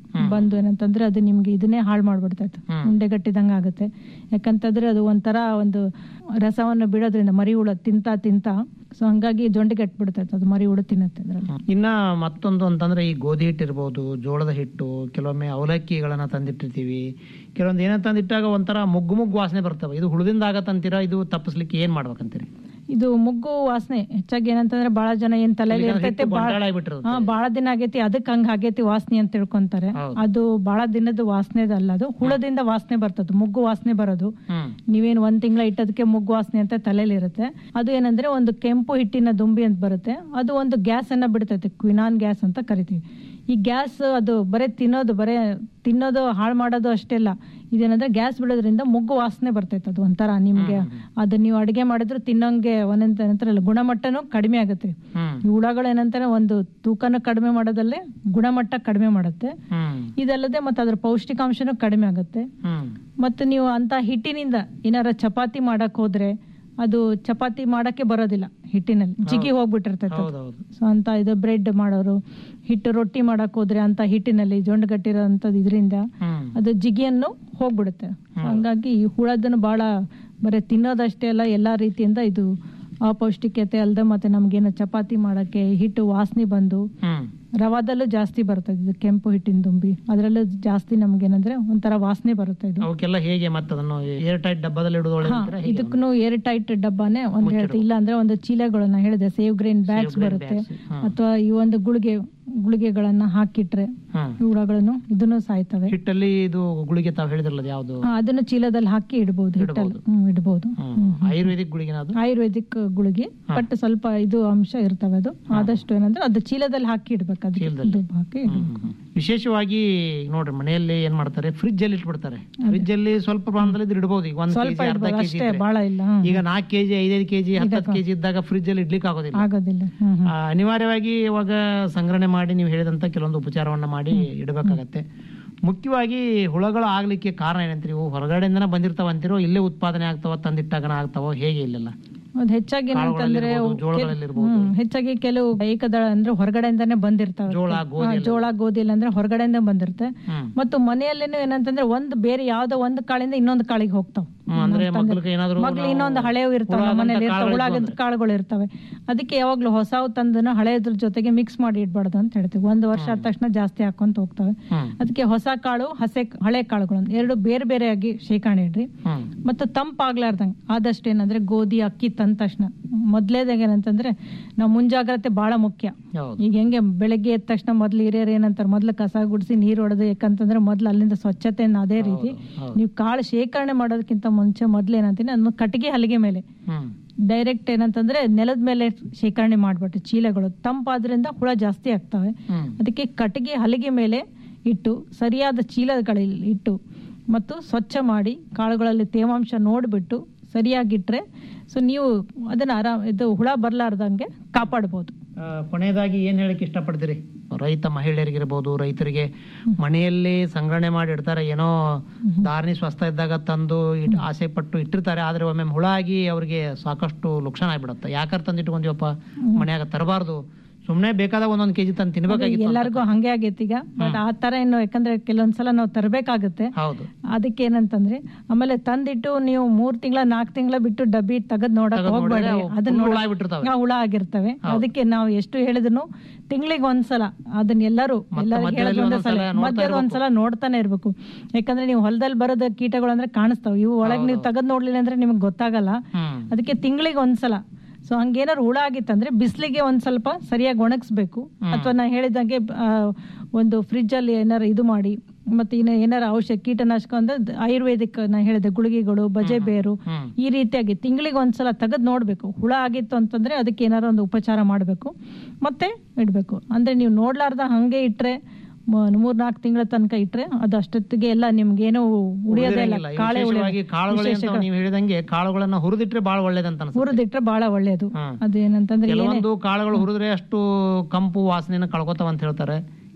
Speaker 9: ಬಂದು ಏನಂತಂದ್ರೆ ಅದು ನಿಮ್ಗೆ ಇದನ್ನೇ ಹಾಳು ಮಾಡ್ಬಿಡ್ತೈತೆ ಉಂಡೆ ಗಟ್ಟಿದಂಗ ಆಗುತ್ತೆ ಯಾಕಂತಂದ್ರೆ ಅದು ಒಂಥರ ಒಂದು ರಸವನ್ನು ಬಿಡೋದ್ರಿಂದ ಮರಿ ಹುಳ ತಿಂತಾ ತಿಂತಾ ಸೊ ಹಂಗಾಗಿ ಜೊಂಡಿಗೆ ಬಿಡ್ತೈತೆ ಅದು ಮರಿ ಹುಳು ತಿನ್ನತ್ತೆ ಅದ್ರಲ್ಲಿ
Speaker 8: ಇನ್ನ ಮತ್ತೊಂದು ಅಂತಂದ್ರೆ ಈ ಗೋಧಿ ಹಿಟ್ಟು ಇರ್ಬೋದು ಜೋಳದ ಹಿಟ್ಟು ಕೆಲವೊಮ್ಮೆ ಅವಲಕ್ಕಿಗಳನ್ನ ತಂದಿಟ್ಟಿರ್ತೀವಿ ಕೆಲವೊಂದು ಏನಂತ ತಂದಿಟ್ಟಾಗ ಒಂಥರ ಮುಗ್ಗು ಮುಗ್ಗು ವಾಸನೆ ಬರ್ತವೆ ಇದು ಹುಳದಿಂದ ಆಗತ್ತಂತೀರಾ ಇದು ತಪ್ಪಿಸ್ಲಿಕ್ಕೆ ಏನ್ ಮಾಡ್ಬೇಕಂತೀರಿ
Speaker 9: ಇದು ಮುಗ್ಗು ವಾಸನೆ ಹೆಚ್ಚಾಗಿ ಏನಂತಂದ್ರೆ ಬಹಳ ಜನ ಏನ್ ತಲೆಯಲ್ಲಿ
Speaker 8: ಯಾಕಂದ್ರೆ
Speaker 9: ಇರ್ತೈತೆ
Speaker 8: ಹಿಟ್ಟು
Speaker 9: ಬಾಳ
Speaker 8: ಗೊಂಟಾಳ ಆಗ್ಬಿಟ್ಟಿರುತ್ತೆ.
Speaker 9: ಹಾ ಬಾಳ ದಿನ ಆಗೈತಿ ಅದಕ್ಕೆ ಹಂಗ ಆಗೈತಿ ವಾಸನೆ ಅಂತ ತಿಳ್ಕೊಂತಾರೆ
Speaker 8: ಹೌದು.
Speaker 9: ಅದು ಬಾಳ ದಿನದ ವಾಸನೆದಲ್ಲ ಅದು ಹುಳದಿಂದ ವಾಸನೆ ಬರ್ತದೆ ಮುಗ್ಗು ವಾಸನೆ ಬರೋದು
Speaker 8: ಹ್ಮ್
Speaker 9: ನೀವೇನ್ ಒಂದ್ ತಿಂಗಳ ಇಟ್ಟದಕ್ಕೆ ಮುಗ್ಗು ವಾಸನೆ ಅಂತ ತಲೆಯಲ್ಲಿ ಇರುತ್ತೆ ಅದು ಏನಂದ್ರೆ ಒಂದು ಕೆಂಪು ಹಿಟ್ಟಿನ ದುಂಬಿ ಅಂತ ಬರುತ್ತೆ ಅದು ಒಂದು ಗ್ಯಾಸ್ ಅನ್ನ ಬಿಡ್ತೈತೆ ಕ್ವಿನಾನ್ ಗ್ಯಾಸ್ ಅಂತ ಕರಿತೀವಿ ಈ ಗ್ಯಾಸ್ ಅದು ಬರೇ ತಿನ್ನೋದು ಬರೇ ತಿನ್ನೋದು ಹಾಳು ಮಾಡೋದು ಅಷ್ಟೇ ಅಲ್ಲ ಇದೇನಂದ್ರೆ ಗ್ಯಾಸ್ ಬಿಡೋದ್ರಿಂದ ಮುಗ್ಗು ವಾಸನೆ ಬರ್ತೈತೆ ಅದು ಒಂಥರ ನಿಮ್ಗೆ ಅದು ನೀವು ಅಡಿಗೆ ಮಾಡಿದ್ರು ತಿನ್ನೋಂಗೆ ಒಂದೊಂದ್ ಏನಂತಾರಲ್ಲ ಗುಣಮಟ್ಟನೂ ಕಡಿಮೆ ಆಗುತ್ತೆ
Speaker 8: ಹ್ಮ್
Speaker 9: ಈ ಹುಳಗಳು ಏನಂತಾರೆ ಒಂದು ತೂಕನ ಕಡಿಮೆ ಮಾಡೋದಲ್ಲೇ ಗುಣಮಟ್ಟ ಕಡಿಮೆ ಮಾಡುತ್ತೆ
Speaker 8: ಹ್ಮ್
Speaker 9: ಇದಲ್ಲದೆ ಮತ್ತೆ ಅದ್ರ ಪೌಷ್ಟಿಕಾಂಶನೂ ಕಡಿಮೆ ಆಗುತ್ತೆ
Speaker 8: ಹ್ಮ್
Speaker 9: ಮತ್ತು ನೀವು ಅಂತ ಹಿಟ್ಟಿನಿಂದ ಏನಾರ ಚಪಾತಿ ಮಾಡಕ್ ಹೋದ್ರೆ ಅದು ಚಪಾತಿ ಮಾಡಕ್ಕೆ ಬರೋದಿಲ್ಲ ಹಿಟ್ಟಿನಲ್ಲಿ ಜಿಗಿ ಹೋಗ್ಬಿಟ್ಟಿರ್ತೈತೆ
Speaker 8: ಹೌದೌದು
Speaker 9: ಸೊ ಅಂತ ಇದು ಬ್ರೆಡ್ ಮಾಡೋರು ಹಿಟ್ಟು ರೊಟ್ಟಿ ಮಾಡಕ್ ಹೋದ್ರೆ ಅಂತ ಹಿಟ್ಟಿನಲ್ಲಿ ಜೊಂಡುಗಟ್ಟಿರೋಂಥದ್ದು ಇದರಿಂದ
Speaker 8: ಹ್ಮ್
Speaker 9: ಅದು ಜಿಗಿಯನ್ನು ಹೋಗ್ಬಿಡುತ್ತೆ ಹಂಗಾಗಿ ಈ ಹುಳದನ್ನು ಬಹಳ ಬರೀ ತಿನ್ನೋದಷ್ಟೇ ಅಲ್ಲ ಎಲ್ಲಾ ರೀತಿಯಿಂದ ಇದು ಅಪೌಷ್ಟಿಕತೆ ಅಲ್ಲದೆ ಮತ್ತೆ ನಮ್ಗೇನು ಚಪಾತಿ ಮಾಡಕ್ಕೆ ಹಿಟ್ಟು ವಾಸನೆ ಬಂದು
Speaker 8: ಹ್ಮ್
Speaker 9: ರವಾದಲ್ಲೂ ಜಾಸ್ತಿ ಬರ್ತದೆ ಇದು ಕೆಂಪು ಹಿಟ್ಟಿನ ದುಂಬಿ ಅದರಲ್ಲೂ ಜಾಸ್ತಿ ನಮ್ಗೇನಂದ್ರೆ ಒಂಥರ ವಾಸನೆ ಬರುತ್ತೆ ಇದು
Speaker 8: ಅವಕ್ಕೆಲ್ಲ ಹೇಗೆ ಮತ್ತೆ ಅದನ್ನು ಏರ್ ಟೈಟ್ ಡಬ್ಬದಲ್ಲಿ ಇಡೋದು ಒಳ್ಳೆ ಅಂತೀರಾ? ಹೇಗೆ?
Speaker 9: ಇದಕ್ಕೂ ಏರ್ ಟೈಟ್ ಡಬ್ಬಾನೇ ಒಂದ್ ಹೇಳ್ತೀವಿ ಇಲ್ಲ ಅಂದ್ರೆ ಒಂದು ಚೀಲಗಳನ್ನ ಹೇಳಿದೆ ಸೇವ್ ಗ್ರೈನ್ ಬ್ಯಾಗ್ಸ್ ಬರುತ್ತೆ ಅಥವಾ ಈ ಒಂದು ಗುಳಿಗೆ ಗುಳಿಗೆಗಳನ್ನ ಹಾಕಿಟ್ರೆ
Speaker 8: ಹ್ಮ್
Speaker 9: ಈ ಹುಳಗಳನ್ನು ಇದನ್ನು ಸಾಯ್ತವೆ
Speaker 8: ಹಿಟ್ಟಲ್ಲಿ ಇದು ಗುಳಿಗೆ ತಾವು ಹೇಳಿದ್ರಲ್ಲ ಅದು ಯಾವ್ದು
Speaker 9: ಹಾ, ಅದನ್ನು ಚೀಲದಲ್ಲಿ ಹಾಕಿ ಇಡ್ಬೋದು ಹಿಟ್ಟಲ್ಲಿ ಹ್ಮ್ ಇಡ್ಬೋದು
Speaker 8: ಹ್ಮ್ ಆಯುರ್ವೇದಿಕ್ ಗುಳಿಗೆನ ಅದು
Speaker 9: ಆಯುರ್ವೇದಿಕ್ ಗುಳಿಗೆ ಬಟ್ ಸ್ವಲ್ಪ ಇದು ಅಂಶ ಇರ್ತವೆ ಅದು ಆದಷ್ಟು ಏನಂದ್ರೆ ಅದು ಚೀಲದಲ್ಲಿ ಹಾಕಿ ಇಡ್ಬೇಕು ಅದಕ್ಕೆ
Speaker 8: ಚೀಲದಲ್ಲಿ.
Speaker 9: ದುಡ್ಡು ಹಾಕಿ ಇಡ್ಬೇಕು.
Speaker 8: ವಿಶೇಷವಾಗಿ ಈಗ ನೋಡ್ರಿ ಮನೆಯಲ್ಲಿ ಏನ್ ಮಾಡ್ತಾರೆ ಫ್ರಿಜ್ ಅಲ್ಲಿ ಇಟ್ಬಿಡ್ತಾರೆ ಫ್ರಿಜ್ ಅಲ್ಲಿ ಸ್ವಲ್ಪ ಪ್ರಮಾಣದಲ್ಲಿ ಇದ್ರೆ ಇಡ್ಬೋದು ಈಗ ಒಂದ್
Speaker 9: ಸ್ವಲ್ಪ
Speaker 8: ಕೆಜಿ ಅರ್ಧ
Speaker 9: ಇಡ್ಬೋದು
Speaker 8: ಕೆಜಿ
Speaker 9: ಅಷ್ಟೇ ಬಾಳ ಇಲ್ಲ ಹ್ಮ್.
Speaker 8: ಈಗ ನಾಲ್ಕು ಕೆಜಿ ಐದೈದು ಕೆಜಿ ಹತ್ತತ್ತು ಕೆಜಿ ಇದ್ದಾಗ ಫ್ರಿಜ್ ಅಲ್ಲಿ ಇಡ್ಲಿಕ್ಕೆ ಆಗೋದಿಲ್ಲ
Speaker 9: ಆಗೋದಿಲ್ಲ ಹ್ಮ್ ಹ್ಮ್.
Speaker 8: ಆ, ಅನಿವಾರ್ಯವಾಗಿ ಇವಾಗ ಸಂಗ್ರಹಣೆ ಮಾಡಿ ನೀವು ಹೇಳಿದಂತ ಕೆಲವೊಂದು ಉಪಚಾರವನ್ನ ಮಾಡಿ ಇಡಬೇಕಾಗತ್ತೆ ಮುಖ್ಯವಾಗಿ ಹುಳಗಳು ಆಗ್ಲಿಕ್ಕೆ ಕಾರಣ ಏನಂತೀರಿ ಇವು ಹೊರಗಡೆಯಿಂದನೇ ಬಂದಿರ್ತಾವ ಅಂತಿರೋ ಇಲ್ಲೇ ಉತ್ಪಾದನೆ ಆಗ್ತಾವ ತಂದಿಟ್ಟಾಗನ ಆಗ್ತಾವ ಹೇಗೆ ಇಲ್ಲೆಲ್ಲ
Speaker 9: ಅದು ಹೆಚ್ಚಾಗಿ ಏನಂತಂದ್ರೆ
Speaker 8: ಕಾಳುಗಳಲ್ಲಿರ್ಬೋದು, ಜೋಳಗಳಲ್ಲಿರ್ಬೋದು.
Speaker 9: ಹ್ಮ್, ಹೆಚ್ಚಾಗಿ ಕೆಲವು ಏಕದಳ ಅಂದ್ರೆ ಹೊರಗಡೆಯಿಂದಾನೆ ಬಂದಿರ್ತಾವೆ
Speaker 8: ಜೋಳ, ಗೋಧಿ
Speaker 9: ಹಾ, ಜೋಳ ಗೋಧಿ ಇಲ್ಲ ಅಂದ್ರೆ ಹೊರಗಡೆಯಿಂದ ಬಂದಿರುತ್ತೆ
Speaker 8: ಹ್ಮ್.
Speaker 9: ಮತ್ತು ಮನೆಯಲ್ಲೇನು ಏನಂತಂದ್ರೆ ಒಂದು ಬೇರೆ ಯಾವ್ದೋ ಒಂದು ಕಾಳಿಂದ ಇನ್ನೊಂದು ಕಾಳಿಗೆ ಹೋಗ್ತಾವ
Speaker 8: ಹ್ಮ್, ಅಂದ್ರೆ ಮಕ್ಕಳಿಗೆ ಏನಾದ್ರು
Speaker 9: ಮಗ್ಳು
Speaker 8: ನಾವು
Speaker 9: ಇನ್ನೊಂದು ಹಳೆವು ಇರ್ತಾವ
Speaker 8: ಹುಳ
Speaker 9: ಮನೇಲಿ
Speaker 8: ಆದಂತ
Speaker 9: ಇರ್ತಾವ
Speaker 8: ಕಾಳುಗಳು
Speaker 9: ಹುಳಾಗದ ಕಾಳುಗಳು ಇರ್ತವೆ ಅದಕ್ಕೆ ಯಾವಾಗ್ಲೂ ಹೊಸವು ತಂದನ ಹಳೆಯದ್ರ ಜೊತೆಗೆ ಮಿಕ್ಸ್ ಮಾಡಿ ಇಡ್ಬಾರ್ದು ಅಂತ ಹೇಳ್ತೀವಿ ಒಂದು ವರ್ಷ ಆದ ತಕ್ಷಣ ಜಾಸ್ತಿ ಹಾಕೊಂತ ಹೋಗ್ತವೆ
Speaker 8: ಹ್ಮ್.
Speaker 9: ಅದಕ್ಕೆ ಹೊಸ ಕಾಳು ಹಸೆ ಹಳೆ ಕಾಳುಗಳು ಅಂತ ಎರಡು ಬೇರೆ ಬೇರೆಯಾಗಿ ಶೇಖರಣೆ ಇಡ್ರಿ
Speaker 8: ಹ್ಮ್
Speaker 9: ಮತ್ತು ತಂಪಾಗ್ಲಾರ್ದಂಗೆ ಆದಷ್ಟು ಏನಂದ್ರೆ ಗೋಧಿ ಅಕ್ಕಿ ತಂದ ತಕ್ಷಣ ಮೊದ್ಲೇದಾಗ ಏನಂತಂದ್ರೆ ನಾವು ಮುಂಜಾಗ್ರತೆ ಬಹಳ ಮುಖ್ಯ
Speaker 8: ಹೌದು
Speaker 9: ಈಗ ಹೆಂಗೆ ಬೆಳಗ್ಗೆ ಎದ್ದ ತಕ್ಷಣ ಮೊದ್ಲು ಹಿರಿಯರು ಏನಂತಾರೆ ಮೊದ್ಲು ಕಸ ಗುಡಿಸಿ ನೀರು ಹೊಡೆದು ಯಾಕಂತಂದ್ರೆ ಮೊದ್ಲು ಅಲ್ಲಿಂದ ಸ್ವಚ್ಛತೆಯನ್ನು ಅದೇ ರೀತಿ ನೀವು ಕಾಳು ಶೇಖರಣೆ ಮಾಡೋದಕ್ಕಿಂತ ಮುಂಚೆ ಮೊದ್ಲು ಏನಂತೀನಿ ಅದನ್ನ ಕಟ್ಟಿಗೆ ಹಲಿಗೆ ಮೇಲೆ
Speaker 8: ಹ್ಮ್
Speaker 9: ಡೈರೆಕ್ಟ್ ಏನಂತಂದ್ರೆ ನೆಲದ ಮೇಲೆ ಶೇಖರಣೆ ಮಾಡ್ಬಿಟ್ಟು ಚೀಲಗಳು ತಂಪಾದ್ರಿಂದ ಹುಳ ಜಾಸ್ತಿ ಆಗ್ತವೆ
Speaker 8: ಹ್ಮ್
Speaker 9: ಅದಕ್ಕೆ ಕಟ್ಟಿಗೆ ಹಲಿಗೆ ಮೇಲೆ ಇಟ್ಟು ಸರಿಯಾದ ಚೀಲಗಳಲ್ಲಿ ಇಟ್ಟು ಮತ್ತು ಸ್ವಚ್ಛ ಮಾಡಿ ಕಾಳುಗಳಲ್ಲಿ ತೇವಾಂಶ ನೋಡಿಬಿಟ್ಟು ಸರಿಯಾಗಿಟ್ರೆ ಸೊ ನೀವು ಅದನ್ನ ಆರಾಮ್ ಇದು ಹುಳ ಬರ್ಲಾರ್ದಂಗೆ ಕಾಪಾಡ್ಬೋದು
Speaker 8: ಆ, ಕೊನೆಯದಾಗಿ ಏನ್ ಹೇಳಕ್ ಇಷ್ಟಪಡ್ತೀರಿ ರೈತ ಮಹಿಳೆಯರಿಗಿರ್ಬೋದು ರೈತರಿಗೆ ಮನೆಯಲ್ಲಿ ಸಂಗ್ರಹಣೆ ಮಾಡಿ ಇಡ್ತಾರೆ ಏನೋ ಧಾರಣಿ ಸ್ವಸ್ಥ ಇದ್ದಾಗ ತಂದು ಇಟ್- ಆಸೆ ಪಟ್ಟು ಇಟ್ಟಿರ್ತಾರೆ ಆದ್ರೆ ಒಮ್ಮೆ ಹುಳ ಆಗಿ ಅವ್ರಿಗೆ ಸಾಕಷ್ಟು ಲುಕ್ಷಣ ಆಗ್ಬಿಡುತ್ತೆ ಯಾಕಂತ ತಂದು ಇಟ್ಕೊಂತೀವಪ್ಪ ಮನ್ಯಾಗ ತರಬಾರ್ದು ಸುಮ್ನೆ ಬೇಕಾದಾಗ ಒಂದೊಂದ್ ಕೆಜಿ ತಂದು ತಿನ್ಬೇಕಾಗಿತ್ತು ಅಂತ.
Speaker 9: ಎಲ್ಲರಿಗೂ ಹಂಗೆ ಆಗೈತಿ ಈಗ ಬಟ್ ಆ ತರ ಏನು ಯಾಕಂದ್ರೆ ಕೆಲವೊಂದ್ಸಲ ನಾವು ತರಬೇಕಾಗುತ್ತೆ
Speaker 8: ಹೌದು
Speaker 9: ಅದಕ್ಕೆ ಏನಂತಂದ್ರೆ ಆಮೇಲೆ ತಂದಿಟ್ಟು ನೀವು ಮೂರ್ ತಿಂಗಳ ನಾಲ್ಕು ತಿಂಗಳ ಬಿಟ್ಟು ಡಬ್ಬಿ ತೆಗೆದ್ ನೋಡಕ್
Speaker 8: ತೆಗ್ದ್ ನೋಡಿದ್ರೆ
Speaker 9: ಹೋಗ್ಬೇಡ್ರಿ
Speaker 8: ಅವು
Speaker 9: ಅದನ್ನ
Speaker 8: full ಹುಳ
Speaker 9: ನೋಡಕ್-
Speaker 8: ಆಗ್ಬಿಟ್ಟಿರ್ತಾವೆ.
Speaker 9: ಆ, ಹುಳ ಆಗಿರ್ತವೆ ಅದಕ್ಕೆ ನಾವು ಎಷ್ಟು ಹೇಳಿದ್ರು ತಿಂಗಳಿಗೆ ಒಂದ್ಸಲ ಅದನ್ನ ಎಲ್ಲರೂ ಎಲ್ಲರಿಗೂ
Speaker 8: ಮಧ್ಯದಲ್ಲಿ
Speaker 9: ಹೇಳೋದು ಒಂದೇ
Speaker 8: ಒಂದೊಂದ್
Speaker 9: ಸಲ
Speaker 8: ಸಲ ನೋಡ್ತಾ
Speaker 9: ಮಧ್ಯದ ಒಂದ್ಸಲ ನೋಡ್ತಾನೆ ಇರ್ಬೇಕು ಯಾಕಂದ್ರೆ ನೀವು ಹೊಲದಲ್ಲಿ ಬರೋದ ಕೀಟಗಳು ಅಂದ್ರೆ ಕಾಣಿಸ್ತಾವ ಇವು ಒಳಗ್ ನೀವು ತೆಗೆದ್ ನೋಡ್ಲಿಲ್ಲ ಅಂದ್ರೆ ನಿಮ್ಗೆ ಗೊತ್ತಾಗಲ್ಲ
Speaker 8: ಹ್ಮ್
Speaker 9: ಅದಕ್ಕೆ ತಿಂಗಳಿಗೆ ಒಂದ್ಸಲ ಸೊ ಹಂಗೇನಾದ್ರು ಹುಳ ಆಗಿತ್ತಂದ್ರೆ ಬಿಸಿಲಿಗೆ ಒಂದ್ ಸ್ವಲ್ಪ ಸರಿಯಾಗಿ ಒಣಗಿಸ್ಬೇಕು ಅಥವಾ ನಾ ಹೇಳಿದಂಗೆ ಆ, ಒಂದು ಫ್ರಿಜ್ ಅಲ್ಲಿ ಏನಾರು ಇದು ಮಾಡಿ ಮತ್ತೆ ಇನ್ನು ಏನಾರ ಔಷಧ ಕೀಟನಾಶಕ ಅಂದ್ರೆ ದ- ಆಯುರ್ವೇದಿಕ್ ನಾ ಹೇಳಿದೆ ಗುಳಿಗೆಗಳು ಬಜೆ ಬೇರು
Speaker 8: ಹ್ಮ್.
Speaker 9: ಈ ರೀತಿಯಾಗಿ ತಿಂಗಳಿಗೆ ಒಂದ್ಸಲ ತೆಗೆದು ನೋಡ್ಬೇಕು ಹುಳ ಆಗಿತ್ತು ಅಂತಂದ್ರೆ ಅದಕ್ಕೆ ಏನಾರ ಒಂದು ಉಪಚಾರ ಮಾಡಬೇಕು ಮತ್ತೆ ಇಡ್ಬೇಕು ಅಂದ್ರೆ ನೀವು ನೋಡ್ಲಾರ್ದ ಹಂಗೆ ಇಟ್ರೆ ಮೂರ್ ನಾಲ್ಕು ತಿಂಗಳ ತನಕ ಇಟ್ರೆ ಅದು ಅಷ್ಟೊತ್ತಿಗೆ ಎಲ್ಲ ನಿಮ್ಗೇನು ಉಳಿಯೋದೇ ಇಲ್ಲ
Speaker 8: ಉಳಿದಿರಂಗಿಲ್ಲ.
Speaker 9: ಕಾಳೆ
Speaker 8: ವಿಶೇಷವಾಗಿ ಕಾಳುಗಳು ಅಂತ ನೀವು ಹೇಳಿದಂಗೆ ಕಾಳುಗಳನ್ನ ಹುರಿದಿಟ್ರೆ ಬಹಳ ಒಳ್ಳೇದಂತ ಅನ್ಸುತ್ತೆ
Speaker 9: ಹುರಿದಿಟ್ರೆ ಬಹಳ ಒಳ್ಳೇದು
Speaker 8: ಹ್ಮ್.
Speaker 9: ಅದೇನಂತಂದ್ರೆ ಏನೇ
Speaker 8: ಕೆಲವೊಂದು ಕಾಳುಗಳು ಹುರಿದ್ರೆ ಅಷ್ಟು ಕಂಪು ವಾಸನೆನ ಕಳ್ಕೊತಾವ ಅಂತ ಹೇಳ್ತಾರೆ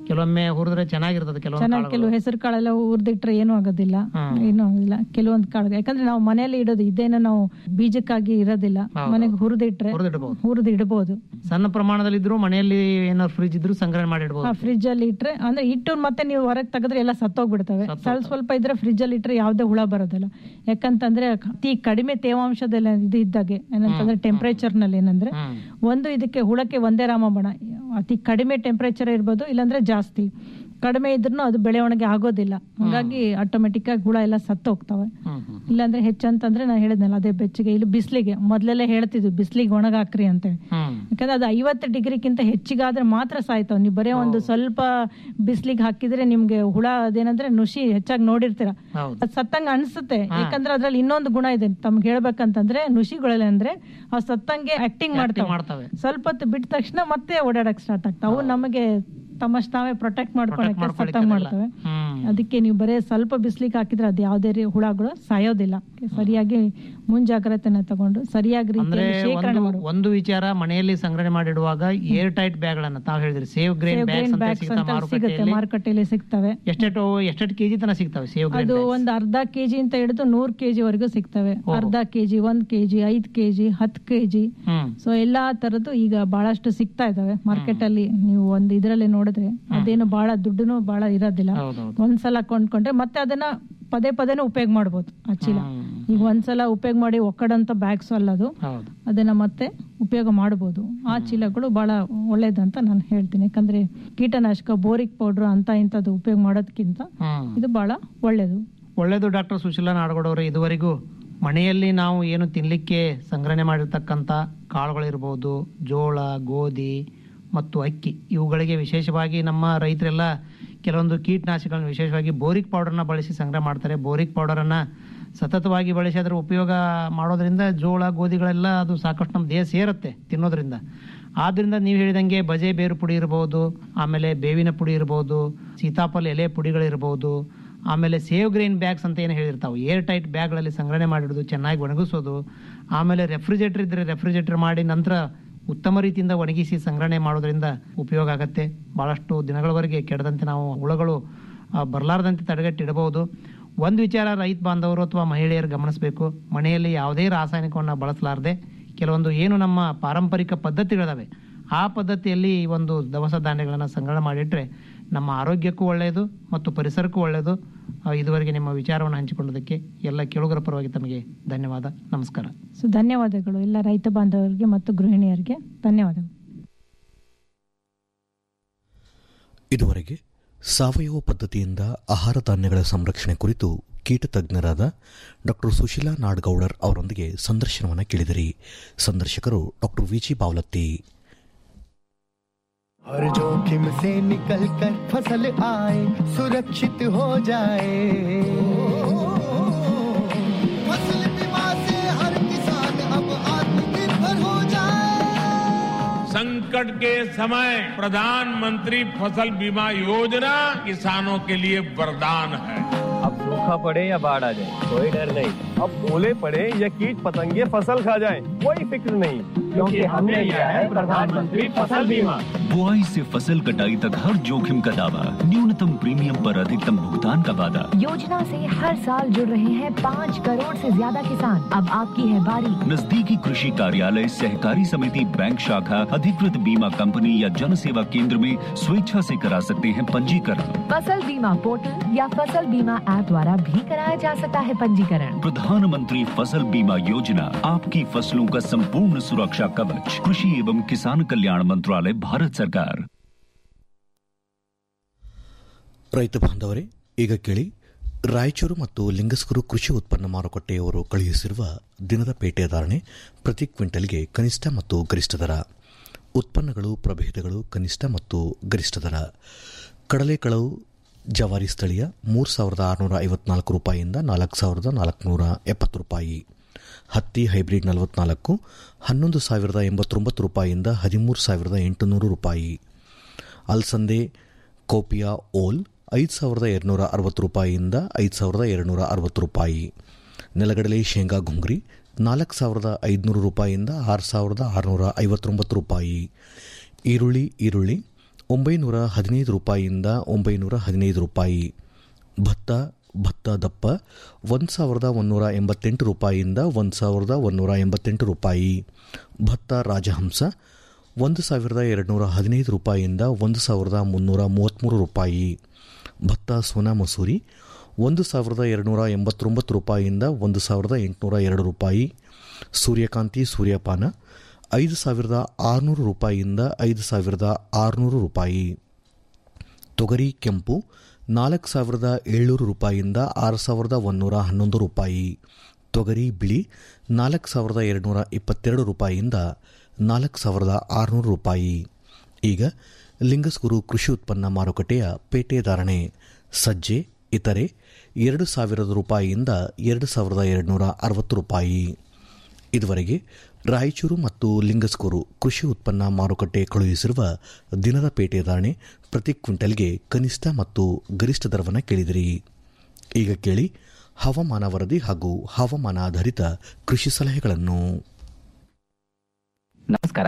Speaker 8: ಕೆಲವೊಮ್ಮೆ ಹುರಿದ್ರೆ ಚೆನ್ನಾಗಿರ್ತದೆ ಕೆಲವೊಂದು
Speaker 9: ಚೆನ್ನಾಗಿ
Speaker 8: ಕಾಳುಗಳು.
Speaker 9: ಕೆಲವು ಹೆಸರು ಕಾಳೆಲ್ಲ ಹುರಿದಿಟ್ರೆ ಏನೂ ಆಗೋದಿಲ್ಲ
Speaker 8: ಹ್ಮ್.
Speaker 9: ಏನೂ ಆಗೋದಿಲ್ಲ ಕೆಲವೊಂದು ಕಾಳು ಯಾಕಂದ್ರೆ ನಾವು ಮನೆಯಲ್ಲಿ ಇಡೋದು ಇದೇನೋ ನಾವು ಬೀಜಕ್ಕಾಗಿ ಇರೋದಿಲ್ಲ
Speaker 8: ಹೌದು.
Speaker 9: ಮನೆಗೆ ಹುರಿದಿಟ್ರೆ
Speaker 8: ಹುರಿದಿಡ್ಬೋದು.
Speaker 9: ಹುರಿದು ಇಡಬಹುದು
Speaker 8: ಸಣ್ಣ ಪ್ರಮಾಣದಲ್ಲಿ ಇದ್ರು ಮನೆಯಲ್ಲಿ ಏನಾದ್ರು ಫ್ರಿಜ್ ಇದ್ರು ಸಂಗ್ರಹಣೆ ಮಾಡಿ ಇಡ್ಬೋದು
Speaker 9: ಫ್ರಿಜ್ ಅಲ್ಲಿ ಇಟ್ರೆ ಅಂದ್ರೆ ಇಟ್ಟು ಮತ್ತೆ ನೀವು ಹೊರಗೆ ತೆಗೆದ್ರೆ ಎಲ್ಲ ಸತ್ತೋಗ್ಬಿಡ್ತವೆ ಸ್ವಲ್ಪ ಸ್ವಲ್ಪ ಇದ್ರೆ ಫ್ರಿಜ್ ಅಲ್ಲಿ ಇಟ್ರೆ ಯಾವುದೇ ಹುಳ ಬರೋದಿಲ್ಲ ಯಾಕಂತಂದ್ರೆ ಅತಿ ಕಡಿಮೆ ತೇವಾಂಶದಲ್ಲಿ ಇದು ಇದ್ದಾಗೆ ಏನಂತಂದ್ರೆ ಟೆಂಪರೇಚರ್ ನಲ್ಲಿ ಏನಂದ್ರೆ ಒಂದು ಇದಕ್ಕೆ ಹುಳಕ್ಕೆ ಒಂದೇ ರಾಮಬಾಣ ಅತಿ ಕಡಿಮೆ ಟೆಂಪರೇಚರ್ ಇರ್ಬೋದು ಇಲ್ಲಾಂದ್ರೆ ಜಾಸ್ತಿ ಕಡಿಮೆ ಇದ್ರೂ ಅದು ಬೆಳವಣಿಗೆ ಆಗೋದಿಲ್ಲ ಹಂಗಾಗಿ ಆಟೋಮೆಟಿಕ್ ಆಗಿ ಹುಳ ಎಲ್ಲ ಸತ್ತು ಹೋಗ್ತವೆ ಇಲ್ಲಾಂದ್ರೆ ಹೆಚ್ಚಂತಂದ್ರೆ ನಾನು ಹೇಳಿದ್ನಲ್ಲ ಅದೇ ಬೆಚ್ಚಗೆ ಇಲ್ಲಿ ಬಿಸಿಲಿಗೆ ಮೊದ್ಲೆಲ್ಲ ಹೇಳ್ತಿದ್ವಿ ಬಿಸಿಲಿಗೆ ಒಣಗಾಕ್ರಿ ಅಂತೇಳಿ ಯಾಕಂದ್ರೆ ಅದು ಐವತ್ತು ಡಿಗ್ರಿಗಿಂತ ಹೆಚ್ಚಿಗಾದ್ರೆ ಮಾತ್ರ ಸಾಯ್ತಾವ ನೀವು ಬರೀ ಒಂದು ಸ್ವಲ್ಪ ಬಿಸಿಲಿಗೆ ಹಾಕಿದ್ರೆ ನಿಮ್ಗೆ ಹುಳ ಅದೇನಂದ್ರೆ ನುಷಿ ಹೆಚ್ಚಾಗಿ ನೋಡಿರ್ತೀರ ಅದ್ ಸತ್ತಂಗ ಅನ್ಸುತ್ತೆ ಯಾಕಂದ್ರೆ ಅದ್ರಲ್ಲಿ ಇನ್ನೊಂದು ಗುಣ ಇದೆ ತಮ್ಗೆ ಹೇಳ್ಬೇಕಂತಂದ್ರೆ ನುಷಿಗಳಲ್ಲಿ ಅಂದ್ರೆ ಆ ಸತ್ತಂಗೆ ಆಕ್ಟಿಂಗ್ ಮಾಡ್ತಾವೆ
Speaker 8: ಮಾಡ್ತವೆ
Speaker 9: ಸ್ವಲ್ಪ ಹೊತ್ತು ಬಿಟ್ಟ ತಕ್ಷಣ ಮತ್ತೆ ಓಡಾಡಕ್ ಸ್ಟಾರ್ಟ್ ಆಗ್ತಾವೆ ಅವು ನಮಗೆ ತಮ್ಮಷ್ಟು ತಾವೇ ಪ್ರೊಟೆಕ್ಟ್ ಮಾಡ್ಕೊಳಕ್ಕೆ
Speaker 8: ಮಾಡ್ಕೊಳಕ್ಕೆ
Speaker 9: ಸತ್ತಂಗ್ ಮಾಡ್ತವೆ ಅದಕ್ಕೆ ನೀವು ಬರೇ ಸ್ವಲ್ಪ ಬಿಸಿಲಿಗೆ ಹಾಕಿದ್ರೆ ಅದು ಯಾವುದೇ ರೀ ಹುಳಗಳು ಸಾಯೋದಿಲ್ಲ ಸರಿಯಾಗಿ ಮುಂಜಾಗ್ರತೆನ ತಗೊಂಡು ಸರಿಯಾಗಿ
Speaker 8: ಅಂದ್ರೆ
Speaker 9: ರೀತಿಯಲ್ಲಿ ಶೇಖರಣೆ
Speaker 8: ಒಂದು
Speaker 9: ಮಾಡಬೇಕು
Speaker 8: ಒಂದು ವಿಚಾರ ಮನೆಯಲ್ಲಿ ಸಂಗ್ರಹಣೆ ಮಾಡಿಡುವಾಗ ಏರ್ ಟೈಟ್ ಬ್ಯಾಗ್ ಗಳನ್ನ ತಾವು ಹೇಳಿದ್ರಿ ಸೇವ್ ಗ್ರೇನ್ ಬ್ಯಾಗ್ಸ್ ಅಂತ
Speaker 9: ಬ್ಯಾಗ್ಸ್
Speaker 8: ಸಿಗ್ತಾ
Speaker 9: ಅಂತ ಸಿಗುತ್ತೆ
Speaker 8: ಮಾರುಕಟ್ಟೆಯಲ್ಲಿ
Speaker 9: ಮಾರುಕಟ್ಟೆಯಲ್ಲಿ ಸಿಗ್ತವೆ
Speaker 8: ಎಷ್ಟೆಷ್ಟು ಎಷ್ಟೆಷ್ಟು ಕೆಜಿ ತನ ಸಿಗ್ತವೆ ಸೇವ್ ಗ್ರೇನ್
Speaker 9: ಅದು ಒಂದ್ ಅರ್ಧ ಕೆಜಿ ಅಂತ ಹಿಡಿದು ನೂರ್ ಕೆಜಿ ವರೆಗೂ ಸಿಗ್ತವೆ ಅರ್ಧ ಕೆಜಿ ಒಂದ್ ಕೆಜಿ ಐದ್ ಕೆಜಿ ಹತ್ ಕೆಜಿ
Speaker 8: ಹ್ಮ್
Speaker 9: ಸೊ ಎಲ್ಲಾ ತರದ್ದು ಈಗ ಬಹಳಷ್ಟು ಸಿಗ್ತಾ ಇದಾವೆ ಮಾರ್ಕೆಟ್ ಅಲ್ಲಿ ನೀವು ಒಂದ್ ಇದ್ರಲ್ಲಿ ನೋಡಿದ್ರೆ ಅದೇನು ಬಹಳ ದುಡ್ಡುನು ಬಹಳ ಇರೋದಿಲ್ಲ
Speaker 8: ಹೌದೌದು
Speaker 9: ಒಂದ್ಸಲ ಕೊಂಡ್ಕೊಂಡ್ರೆ ಮತ್ತೆ ಅದನ್ನ ಪದೇ ಪದೇನೆ ಉಪಯೋಗ ಮಾಡ್ಬೋದು ಆ ಚೀಲ ಈಗ ಒಂದ್ಸಲ ಉಪಯೋಗ ಮಾಡಿ ಒಕ್ಕಡಂತ ಬ್ಯಾಗ್ಸ್ ಅಲ್ಲದು
Speaker 8: ಹೌದು
Speaker 9: ಅದನ್ನ ಮತ್ತೆ ಉಪಯೋಗ ಮಾಡಬಹುದು ಆ ಚೀಲಗಳು ಬಹಳ ಒಳ್ಳೇದಂತ ನಾನು ಹೇಳ್ತೀನಿ ಯಾಕಂದ್ರೆ ಕೀಟನಾಶಕ ಬೋರಿಕ್ ಪೌಡರ್ ಅಂತ ಇಂಥದ್ದು ಉಪಯೋಗ ಮಾಡೋದಕ್ಕಿಂತ
Speaker 8: ಹ್ಮ್
Speaker 9: ಇದು ಬಹಳ ಒಳ್ಳೇದು
Speaker 8: ಒಳ್ಳೆಯದು ಡಾಕ್ಟರ್ ಸುಶೀಲಾ ನಾಡಗೌಡವರು ಇದುವರೆಗೂ ಮನೆಯಲ್ಲಿ ನಾವು ಏನು ತಿನ್ನಲಿಕ್ಕೆ ಸಂಗ್ರಹಣೆ ಮಾಡಿರ್ತಕ್ಕಂಥ ಕಾಳುಗಳಿರ್ಬೋದು ಜೋಳ ಗೋಧಿ ಮತ್ತು ಅಕ್ಕಿ ಇವುಗಳಿಗೆ ವಿಶೇಷವಾಗಿ ನಮ್ಮ ರೈತರೆಲ್ಲ ಕೆಲವೊಂದು ಕೀಟನಾಶಕಗಳನ್ನು ವಿಶೇಷವಾಗಿ ಬೋರಿಕ್ ಪೌಡರ್ನ ಬಳಸಿ ಸಂಗ್ರಹ ಮಾಡ್ತಾರೆ ಬೋರಿಕ್ ಪೌಡರನ್ನು ಸತತವಾಗಿ ಬಳಸಿ ಅದರ ಉಪಯೋಗ ಮಾಡೋದ್ರಿಂದ ಜೋಳ ಗೋಧಿಗಳೆಲ್ಲ ಅದು ಸಾಕಷ್ಟು ನಮ್ಮ ದೇಹ ಸೇರುತ್ತೆ ತಿನ್ನೋದ್ರಿಂದ ಆದ್ರಿಂದ ನೀವು ಹೇಳಿದಂಗೆ ಬಜೆ ಬೇರು ಪುಡಿ ಇರ್ಬೋದು ಆಮೇಲೆ ಬೇವಿನ ಪುಡಿ ಇರ್ಬೋದು ಸೀತಾಫಲ ಎಲೆ ಪುಡಿಗಳಿರ್ಬೋದು ಆಮೇಲೆ ಸೇವ್ ಗ್ರೈನ್ ಬ್ಯಾಗ್ಸ್ ಅಂತ ಏನು ಹೇಳಿರ್ತಾವೆ ಏರ್ ಟೈಟ್ ಬ್ಯಾಗ್ಗಳಲ್ಲಿ ಸಂಗ್ರಹಣೆ ಮಾಡಿಡೋದು ಚೆನ್ನಾಗಿ ಒಣಗಿಸೋದು ಆಮೇಲೆ ರೆಫ್ರಿಜರೇಟರ್ ಇದ್ರೆ ರೆಫ್ರಿಜರೇಟರ್ ಮಾಡಿ ನಂತರ ಉತ್ತಮ ರೀತಿಯಿಂದ ಒಣಗಿಸಿ ಸಂಗ್ರಹಣೆ ಮಾಡೋದ್ರಿಂದ ಉಪಯೋಗ ಆಗತ್ತೆ ಬಹಳಷ್ಟು ದಿನಗಳವರೆಗೆ ಕೆಡದಂತೆ ನಾವು ಹುಳಗಳು ಆ, ಬರಲಾರದಂತೆ ತಡೆಗಟ್ಟಿಡಬಹುದು ಒಂದು ವಿಚಾರ ರೈತ ಬಾಂಧವರು ಅಥವಾ ಮಹಿಳೆಯರು ಗಮನಿಸಬೇಕು ಮನೆಯಲ್ಲಿ ಯಾವುದೇ ರಾಸಾಯನಿಕವನ್ನು ಬಳಸಲಾರದೆ ಕೆಲವೊಂದು ಏನು ನಮ್ಮ ಪಾರಂಪರಿಕ ಪದ್ಧತಿಗಳಿದಾವೆ ಆ ಪದ್ಧತಿಯಲ್ಲಿ ಈ ಒಂದು ದವಸ ಧಾನ್ಯಗಳನ್ನು ಸಂಗ್ರಹಣೆ ಮಾಡಿಟ್ರೆ ನಮ್ಮ ಆರೋಗ್ಯಕ್ಕೂ ಒಳ್ಳೆಯದು ಮತ್ತು ಪರಿಸರಕ್ಕೂ ಒಳ್ಳೆಯದು ಆ, ಇದುವರೆಗೆ ನಿಮ್ಮ ವಿಚಾರವನ್ನು ಹಂಚಿಕೊಂಡದಕ್ಕೆ ಎಲ್ಲ ಕೇಳುಗರ ಪರವಾಗಿ ತಮಗೆ ಧನ್ಯವಾದ ನಮಸ್ಕಾರ
Speaker 9: ಸೊ ಧನ್ಯವಾದಗಳು ಎಲ್ಲ ರೈತ ಬಾಂಧವರಿಗೆ ಮತ್ತು ಗೃಹಿಣಿಯರಿಗೆ ಧನ್ಯವಾದಗಳು
Speaker 2: ಇದುವರೆಗೆ ಸಾವಯವ ಪದ್ಧತಿಯಿಂದ ಆಹಾರ ಧಾನ್ಯಗಳ ಸಂರಕ್ಷಣೆ ಕುರಿತು ಕೀಟ ತಜ್ಞರಾದ ಡಾಕ್ಟರ್ ಸುಶೀಲಾ ನಾಡ್ಗೌಡರ್ ಅವರೊಂದಿಗೆ ಸಂದರ್ಶನವನ್ನು ಕೇಳಿದಿರಿ ಸಂದರ್ಶಕರು ಡಾಕ್ಟರ್ ವಿಜಿ ಬಾವಲತ್ತಿ
Speaker 6: हर जोखिम से निकल कर फसल आए सुरक्षित हो जाए फसल बीमा से हर किसान अब आत्मनिर्भर हो जाए
Speaker 10: संकट के समय प्रधानमंत्री फसल बीमा योजना किसानों के लिए वरदान है
Speaker 11: अब सूखा पड़े या बाढ़ आ जाए कोई डर नहीं अब ओले पड़े या कीट पतंगे फसल खा जाए कोई फिक्र नहीं क्योंकि हमने लिया है प्रधानमंत्री फसल बीमा
Speaker 12: बुआई से फसल कटाई तक हर जोखिम का दावा न्यूनतम प्रीमियम पर अधिकतम भुगतान का वादा
Speaker 13: योजना से हर साल जुड़ रहे हैं पाँच करोड़ से ज्यादा किसान अब आपकी है बारी
Speaker 12: नजदीकी कृषि कार्यालय सहकारी समिति बैंक शाखा अधिकृत बीमा कंपनी या जन सेवा केंद्र में स्वेच्छा से करा सकते हैं पंजीकरण
Speaker 13: फसल बीमा पोर्टल या फसल बीमा ऐप द्वारा भी कराया जा सकता है पंजीकरण
Speaker 12: प्रधानमंत्री फसल बीमा योजना आपकी फसलों का संपूर्ण सुरक्षा कवच कृषि एवं किसान कल्याण मंत्रालय भारत सरकार
Speaker 2: ರೈತ ಬಾಂಧವರೇ ಈಗ ಕೇಳಿ ರಾಯಚೂರು ಮತ್ತು ಲಿಂಗಸ್ಕೂರು ಕೃಷಿ ಉತ್ಪನ್ನ ಮಾರುಕಟ್ಟೆಯವರು ಕಳುಹಿಸಿರುವ ದಿನದ ಪೇಟೆ ಧಾರಣೆ ಪ್ರತಿ ಕ್ವಿಂಟಲ್ಗೆ ಕನಿಷ್ಠ ಮತ್ತು ಗರಿಷ್ಠ ದರ ಉತ್ಪನ್ನಗಳು ಪ್ರಭೇದಗಳು ಕನಿಷ್ಠ ಮತ್ತು ಗರಿಷ್ಠ ದರ ಕಡಲೆಕಾಳು ಜವಾರಿ ಸ್ಥಳೀಯ ಮೂರು ಸಾವಿರದ ಆರುನೂರ ಐವತ್ನಾಲ್ಕು ರೂಪಾಯಿಯಿಂದ ನಾಲ್ಕು ಸಾವಿರದ ನಾಲ್ಕುನೂರ ಎಪ್ಪತ್ತು ರೂಪಾಯಿ ಹತ್ತಿ ಹೈಬ್ರಿಡ್ ನಲವತ್ನಾಲ್ಕು ಹನ್ನೊಂದು ಸಾವಿರದ ಎಂಬತ್ತೊಂಬತ್ತು ರೂಪಾಯಿಯಿಂದ ಹದಿಮೂರು ಸಾವಿರದ ಎಂಟುನೂರು ರೂಪಾಯಿ ಅಲ್ಸಂದೆ ಕೋಪಿಯಾ ಓಲ್ ಐದು ಸಾವಿರದ ಎರಡುನೂರ ಅರವತ್ತು ರೂಪಾಯಿಯಿಂದ ಐದು ಸಾವಿರದ ಎರಡುನೂರ ಅರವತ್ತು ರೂಪಾಯಿ ನೆಲಗಡಲೆ ಶೇಂಗಾ ಗುಂಗ್ರಿ ನಾಲ್ಕು ಸಾವಿರದ ಐದುನೂರು ರೂಪಾಯಿಯಿಂದ ಆರು ಸಾವಿರದ ಆರುನೂರ ಐವತ್ತೊಂಬತ್ತು ರೂಪಾಯಿ ಈರುಳ್ಳಿ ಈರುಳ್ಳಿ ಒಂಬೈನೂರ ಹದಿನೈದು ರೂಪಾಯಿಯಿಂದ ಒಂಬೈನೂರ ಹದಿನೈದು ರೂಪಾಯಿ ಭತ್ತ ಭತ್ತ ದಪ್ಪ ಒಂದು ಸಾವಿರದ ಒಂದೂರ ಎಂಬತ್ತೆಂಟು ರೂಪಾಯಿಯಿಂದ ಒಂದು ಸಾವಿರದ ಒಂದೂರ ಎಂಬತ್ತೆಂಟು ರೂಪಾಯಿ ಭತ್ತ ರಾಜಹಂಸ ಒಂದು ಸಾವಿರದ ಎರಡುನೂರ ಹದಿನೈದು ರೂಪಾಯಿಯಿಂದ ಒಂದು ಸಾವಿರದ ಮುನ್ನೂರ ಮೂವತ್ತ್ಮೂರು ರೂಪಾಯಿ ಭತ್ತ ಸೋನಾ ಮಸೂರಿ ಒಂದು ಸಾವಿರದ ಎರಡುನೂರ ಎಂಬತ್ತೊಂಬತ್ತು ರೂಪಾಯಿಯಿಂದ ಒಂದು ಸಾವಿರದ ಎಂಟುನೂರ ಎರಡು ರೂಪಾಯಿ ಸೂರ್ಯಕಾಂತಿ ಸೂರ್ಯಪಾನ ಐದು ಸಾವಿರದ ಆರುನೂರು ರೂಪಾಯಿಯಿಂದ ಐದು ಸಾವಿರದ ಆರುನೂರು ರೂಪಾಯಿ ತೊಗರಿ ಕೆಂಪು ನಾಲ್ಕು ಸಾವಿರದ ಏಳ್ನೂರು ರೂಪಾಯಿಯಿಂದ ಆರು ಸಾವಿರದ ಒಂದೂರ ಹನ್ನೊಂದು ರೂಪಾಯಿ ತೊಗರಿ ಬಿಳಿ ನಾಲ್ಕು ಸಾವಿರದ ಎರಡುನೂರ ಇಪ್ಪತ್ತೆರಡು ರೂಪಾಯಿಯಿಂದ ನಾಲ್ಕು ಸಾವಿರದ ಆರುನೂರು ರೂಪಾಯಿ ಈಗ ಲಿಂಗಸ್ಗುರು ಕೃಷಿ ಉತ್ಪನ್ನ ಮಾರುಕಟ್ಟೆಯ ಪೇಟೆ ಧಾರಣೆ ಸಜ್ಜೆ ಇತರೆ ಎರಡು ಸಾವಿರದ ರೂಪಾಯಿಯಿಂದ ಎರಡು ಸಾವಿರದ ಎರಡುನೂರ ಅರವತ್ತು ರೂಪಾಯಿ ಇದುವರೆಗೆ ರಾಯಚೂರು ಮತ್ತು ಲಿಂಗಸ್ಕೂರು ಕೃಷಿ ಉತ್ಪನ್ನ ಮಾರುಕಟ್ಟೆ ಕಳುಹಿಸಿರುವ ದಿನದ ಪೇಟೆ ಧಾರಣೆ ಪ್ರತಿ ಕ್ವಿಂಟಲ್ಗೆ ಕನಿಷ್ಠ ಮತ್ತು ಗರಿಷ್ಠ ದರವನ್ನು ಕೇಳಿದಿರಿ ಈಗ ಕೇಳಿ ಹವಾಮಾನ ವರದಿ ಹಾಗೂ ಹವಾಮಾನ ಆಧಾರಿತ ಕೃಷಿ ಸಲಹೆಗಳನ್ನು
Speaker 14: ನಮಸ್ಕಾರ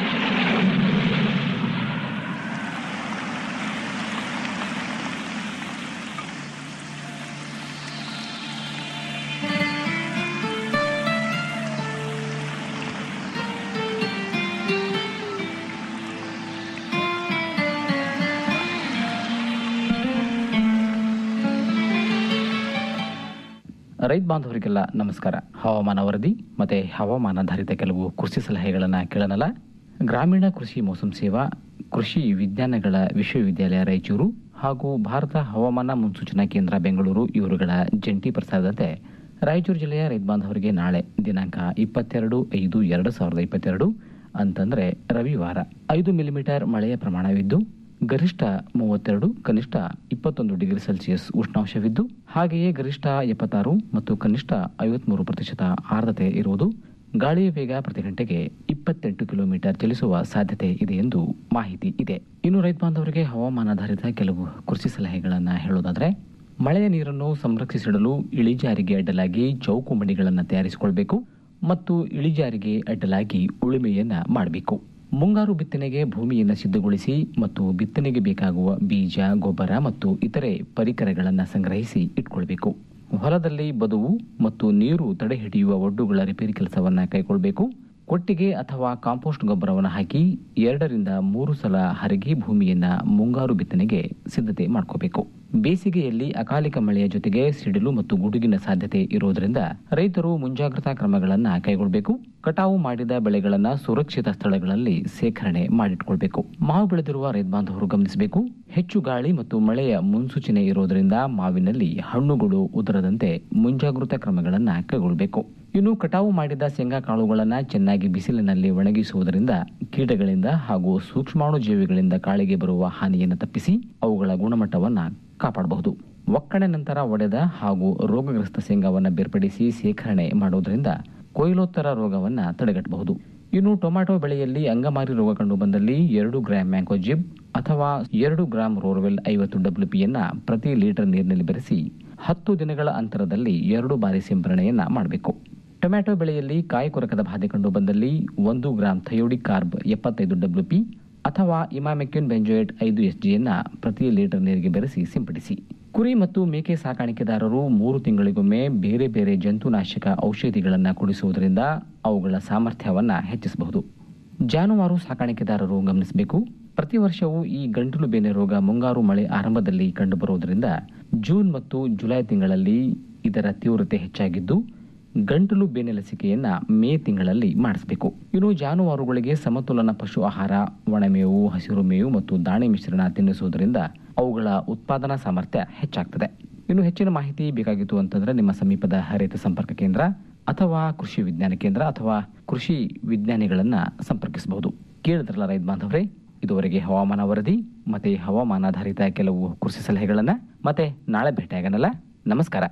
Speaker 14: ರೈತ ಬಾಂಧವರಿಗೆಲ್ಲ ನಮಸ್ಕಾರ ಹವಾಮಾನ ವರದಿ ಮತ್ತೆ ಹವಾಮಾನಾಧಾರಿತ ಕೆಲವು ಕೃಷಿ ಸಲಹೆಗಳನ್ನು ಕೇಳೋಣಲ್ಲ ಗ್ರಾಮೀಣ ಕೃಷಿ ಮೋಸಂ ಸೇವಾ ಕೃಷಿ ವಿಜ್ಞಾನಗಳ ವಿಶ್ವವಿದ್ಯಾಲಯ ರಾಯಚೂರು ಹಾಗೂ ಭಾರತ ಹವಾಮಾನ ಮುನ್ಸೂಚನಾ ಕೇಂದ್ರ ಬೆಂಗಳೂರು ಇವರುಗಳ ಜಂಟಿ ಪ್ರಸಾರದಂತೆ ರಾಯಚೂರು ಜಿಲ್ಲೆಯ ರೈತ ಬಾಂಧವರಿಗೆ ನಾಳೆ ದಿನಾಂಕ ಇಪ್ಪತ್ತೆರಡು ಐದು ಎರಡು ಸಾವಿರದ ಇಪ್ಪತ್ತೆರಡು ಅಂತಂದ್ರೆ ರವಿವಾರ ಐದು ಮಿಲಿಮೀಟರ್ ಮಳೆಯ ಪ್ರಮಾಣವಿದ್ದು ಗರಿಷ್ಠ ಮೂವತ್ತೆರಡು ಕನಿಷ್ಠ ಇಪ್ಪತ್ತೊಂದು ಡಿಗ್ರಿ ಸೆಲ್ಸಿಯಸ್ ಉಷ್ಣಾಂಶವಿದ್ದು ಹಾಗೆಯೇ ಗರಿಷ್ಠ ಎಪ್ಪತ್ತಾರು ಮತ್ತು ಕನಿಷ್ಠ ಐವತ್ಮೂರು ಪ್ರತಿಶತ ಆರ್ದ್ರತೆ ಇರುವುದು ಗಾಳಿಯ ವೇಗ ಪ್ರತಿ ಗಂಟೆಗೆ ಇಪ್ಪತ್ತೆಂಟು ಕಿಲೋಮೀಟರ್ ಚಲಿಸುವ ಸಾಧ್ಯತೆ ಇದೆ ಎಂದು ಮಾಹಿತಿ ಇದೆ ಇನ್ನು ರೈತ ಬಾಂಧವರಿಗೆ ಹವಾಮಾನಾಧಾರಿತ ಕೆಲವು ಕೃಷಿ ಸಲಹೆಗಳನ್ನು ಹೇಳೋದಾದ್ರೆ ಮಳೆಯ ನೀರನ್ನು ಸಂರಕ್ಷಿಸಿಡಲು ಇಳಿಜಾರಿಗೆ ಅಡ್ಡಲಾಗಿ ಚೌಕು ಮಡಿಗಳನ್ನು ತಯಾರಿಸಿಕೊಳ್ಬೇಕು ಮತ್ತು ಇಳಿಜಾರಿಗೆ ಅಡ್ಡಲಾಗಿ ಉಳುಮೆಯನ್ನ ಮಾಡಬೇಕು ಮುಂಗಾರು ಬಿತ್ತನೆಗೆ ಭೂಮಿಯನ್ನು ಸಿದ್ಧಗೊಳಿಸಿ ಮತ್ತು ಬಿತ್ತನೆಗೆ ಬೇಕಾಗುವ ಬೀಜ ಗೊಬ್ಬರ ಮತ್ತು ಇತರೆ ಪರಿಕರಗಳನ್ನು ಸಂಗ್ರಹಿಸಿ ಇಟ್ಕೊಳ್ಬೇಕು ಹೊಲದಲ್ಲಿ ಬದುವು ಮತ್ತು ನೀರು ತಡೆ ಹಿಡಿಯುವ ಒಡ್ಡುಗಳ ರಿಪೇರಿ ಕೆಲಸವನ್ನ ಕೈಗೊಳ್ಳಬೇಕು ಕೊಟ್ಟಿಗೆ ಅಥವಾ ಕಾಂಪೋಸ್ಟ್ ಗೊಬ್ಬರವನ್ನು ಹಾಕಿ ಎರಡರಿಂದ ಮೂರು ಸಲ ಹರಗಿ ಭೂಮಿಯನ್ನ ಮುಂಗಾರು ಬಿತ್ತನೆಗೆ ಸಿದ್ಧತೆ ಮಾಡ್ಕೋಬೇಕು ಬೇಸಿಗೆಯಲ್ಲಿ ಅಕಾಲಿಕ ಮಳೆಯ ಜೊತೆಗೆ ಸಿಡಿಲು ಮತ್ತು ಗುಡುಗಿನ ಸಾಧ್ಯತೆ ಇರುವುದರಿಂದ ರೈತರು ಮುಂಜಾಗ್ರತಾ ಕ್ರಮಗಳನ್ನು ಕೈಗೊಳ್ಳಬೇಕು ಕಟಾವು ಮಾಡಿದ ಬೆಳೆಗಳನ್ನ ಸುರಕ್ಷಿತ ಸ್ಥಳಗಳಲ್ಲಿ ಸೇಖರಣೆ ಮಾಡಿಟ್ಕೊಳ್ಬೇಕು ಮಾವು ಬೆಳೆದಿರುವ ರೈತ ಬಾಂಧವರು ಗಮನಿಸಬೇಕು ಹೆಚ್ಚು ಗಾಳಿ ಮತ್ತು ಮಳೆಯ ಮುನ್ಸೂಚನೆ ಇರುವುದರಿಂದ ಮಾವಿನಲ್ಲಿ ಹಣ್ಣುಗಳು ಉದುರದಂತೆ ಮುಂಜಾಗೃತಾ ಕ್ರಮಗಳನ್ನು ಕೈಗೊಳ್ಳಬೇಕು ಇನ್ನು ಕಟಾವು ಮಾಡಿದ ಶೇಂಗಾ ಕಾಳುಗಳನ್ನು ಚೆನ್ನಾಗಿ ಬಿಸಿಲಿನಲ್ಲಿ ಒಣಗಿಸುವುದರಿಂದ ಕೀಟಗಳಿಂದ ಹಾಗೂ ಸೂಕ್ಷ್ಮಾಣು ಜೀವಿಗಳಿಂದ ಕಾಳಿಗೆ ಬರುವ ಹಾನಿಯನ್ನು ತಪ್ಪಿಸಿ ಅವುಗಳ ಗುಣಮಟ್ಟವನ್ನು ಕಾಪಾಡಬಹುದು ಒಕ್ಕಣೆ ನಂತರ ಒಡೆದ ಹಾಗೂ ರೋಗಗ್ರಸ್ತ ಶೇಂಗಾವನ್ನು ಬೇರ್ಪಡಿಸಿ ಸೇಖರಣೆ ಮಾಡುವುದರಿಂದ ಕೊಯ್ಲೋತ್ತರ ರೋಗವನ್ನು ತಡೆಗಟ್ಟಬಹುದು ಇನ್ನು ಟೊಮ್ಯಾಟೊ ಬೆಳೆಯಲ್ಲಿ ಅಂಗಮಾರಿ ರೋಗ ಕಂಡು ಬಂದಲ್ಲಿ ಎರಡು ಗ್ರಾಂ ಮ್ಯಾಂಕೋಜಿಬ್ ಅಥವಾ ಎರಡು ಗ್ರಾಂ ರೋರ್ವೆಲ್ ಐವತ್ತು ಡಬ್ಲ್ಯೂಪಿಯನ್ನ ಪ್ರತಿ ಲೀಟರ್ ನೀರಿನಲ್ಲಿ ಬೆರೆಸಿ ಹತ್ತು ದಿನಗಳ ಅಂತರದಲ್ಲಿ ಎರಡು ಬಾರಿ ಸಿಂಪರಣೆಯನ್ನ ಮಾಡಬೇಕು ಟೊಮ್ಯಾಟೊ ಬೆಳೆಯಲ್ಲಿ ಕಾಯಿ ಕೊರಕದ ಬಾಧೆ ಕಂಡು ಬಂದಲ್ಲಿ ಒಂದು ಗ್ರಾಂ ಥಯೋಡಿ ಕಾರ್ಬ್ ಎಪ್ಪತ್ತೈದು ಡಬ್ಲ್ಯೂಪಿ ಅಥವಾ ಇಮಾಮೆಕ್ಯೂನ್ ಬೆಂಜೋಯೇಟ್ ಐದು ಎಸ್ ಜಿಯನ್ನ ಪ್ರತಿ ಲೀಟರ್ ನೀರಿಗೆ ಬೆರೆಸಿ ಸಿಂಪಡಿಸಿ ಕುರಿ ಮತ್ತು ಮೇಕೆ ಸಾಕಾಣಿಕೆದಾರರು ಮೂರು ತಿಂಗಳಿಗೊಮ್ಮೆ ಬೇರೆ ಬೇರೆ ಜಂತುನಾಶಕ ಔಷಧಿಗಳನ್ನು ಕುಡಿಸುವುದರಿಂದ ಅವುಗಳ ಸಾಮರ್ಥ್ಯವನ್ನ ಹೆಚ್ಚಿಸಬಹುದು ಜಾನುವಾರು ಸಾಕಾಣಿಕೆದಾರರು ಗಮನಿಸಬೇಕು ಪ್ರತಿ ವರ್ಷವೂ ಈ ಗಂಟಲು ಬೇನೆ ರೋಗ ಮುಂಗಾರು ಮಳೆ ಆರಂಭದಲ್ಲಿ ಕಂಡುಬರುವುದರಿಂದ ಜೂನ್ ಮತ್ತು ಜುಲೈ ತಿಂಗಳಲ್ಲಿ ಇದರ ತೀವ್ರತೆ ಹೆಚ್ಚಾಗಿದ್ದು ಗಂಟಲು ಬೇನೆ ಲಸಿಕೆಯನ್ನ ಮೇ ತಿಂಗಳಲ್ಲಿ ಮಾಡಿಸಬೇಕು ಇನ್ನು ಜಾನುವಾರುಗಳಿಗೆ ಸಮತೋಲನ ಪಶು ಆಹಾರ ಒಣಮೇವು ಹಸಿರು ಮೇವು ಮತ್ತು ದಾಣೆ ಮಿಶ್ರಣ ತಿನ್ನಿಸುವುದರಿಂದ ಅವುಗಳ ಉತ್ಪಾದನಾ ಸಾಮರ್ಥ್ಯ ಹೆಚ್ಚಾಗ್ತದೆ ಇನ್ನು ಹೆಚ್ಚಿನ ಮಾಹಿತಿ ಬೇಕಾಗಿತ್ತು ಅಂತಂದ್ರೆ ನಿಮ್ಮ ಸಮೀಪದ ರೈತ ಸಂಪರ್ಕ ಕೇಂದ್ರ ಅಥವಾ ಕೃಷಿ ವಿಜ್ಞಾನ ಕೇಂದ್ರ ಅಥವಾ ಕೃಷಿ ವಿಜ್ಞಾನಿಗಳನ್ನ ಸಂಪರ್ಕಿಸಬಹುದು ಕೇಳಿದ್ರಲ್ಲ ರೈತ ಬಾಂಧವರೇ ಇದುವರೆಗೆ ಹವಾಮಾನ ವರದಿ ಮತ್ತೆ ಹವಾಮಾನಾಧಾರಿತ ಕೆಲವು ಕೃಷಿ ಸಲಹೆಗಳನ್ನ ಮತ್ತೆ ನಾಳೆ ಭೇಟಿಯಾಗನಲ್ಲ ನಮಸ್ಕಾರ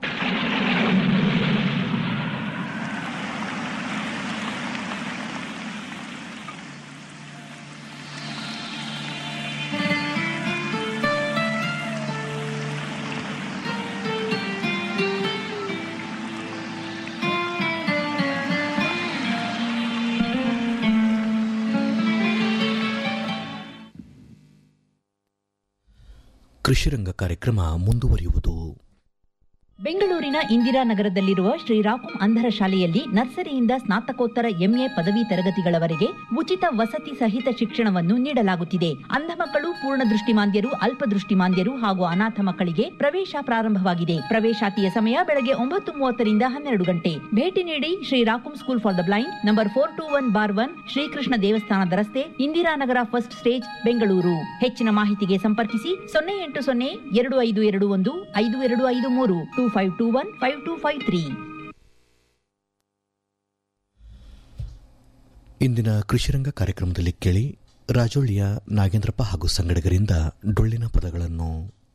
Speaker 2: ಕೃಷಿರಂಗ ಕಾರ್ಯಕ್ರಮ ಮುಂದುವರಿಯುವುದು
Speaker 15: ಬೆಂಗಳೂರಿನ ಇಂದಿರಾನಗರದಲ್ಲಿರುವ ಶ್ರೀರಾಕುಂ ಅಂಧರ ಶಾಲೆಯಲ್ಲಿ ನರ್ಸರಿಯಿಂದ ಸ್ನಾತಕೋತ್ತರ ಎಂಎ ಪದವಿ ತರಗತಿಗಳವರೆಗೆ ಉಚಿತ ವಸತಿ ಸಹಿತ ಶಿಕ್ಷಣವನ್ನು ನೀಡಲಾಗುತ್ತಿದೆ ಅಂಧ ಮಕ್ಕಳು ಪೂರ್ಣ ದೃಷ್ಟಿಮಾಂದ್ಯರು ಅಲ್ಪದೃಷ್ಟಿಮಾಂದ್ಯರು ಹಾಗೂ ಅನಾಥ ಮಕ್ಕಳಿಗೆ ಪ್ರವೇಶ ಪ್ರಾರಂಭವಾಗಿದೆ ಪ್ರವೇಶಾತಿಯ ಸಮಯ ಬೆಳಗ್ಗೆ ಒಂಬತ್ತು ಮೂವತ್ತರಿಂದ ಹನ್ನೆರಡು ಗಂಟೆ ಭೇಟಿ ನೀಡಿ ಶ್ರೀರಾಕುಂ school for the blind number four two one bar one Shrikrishna ದೇವಸ್ಥಾನದ ರಸ್ತೆ ಇಂದಿರಾನಗರ ಫಸ್ಟ್ ಸ್ಟೇಜ್ ಬೆಂಗಳೂರು ಹೆಚ್ಚಿನ ಮಾಹಿತಿಗೆ ಸಂಪರ್ಕಿಸಿ ಸೊನ್ನೆ ಎಂಟು ಸೊನ್ನೆ ಎರಡು ಐದು ಎರಡು ಒಂದು ಐದು ಎರಡು ಐದು ಮೂರು two five two one five two five three
Speaker 2: ಇಂದಿನ ಕೃಷಿರಂಗ ಕಾರ್ಯಕ್ರಮದಲ್ಲಿ ಕೇಳಿ ರಾಜೋಳಿಯ ನಾಗೇಂದ್ರಪ್ಪ ಹಾಗೂ ಸಂಗಡಿಗರಿಂದ ಡೊಳ್ಳಿನ ಪದಗಳನ್ನು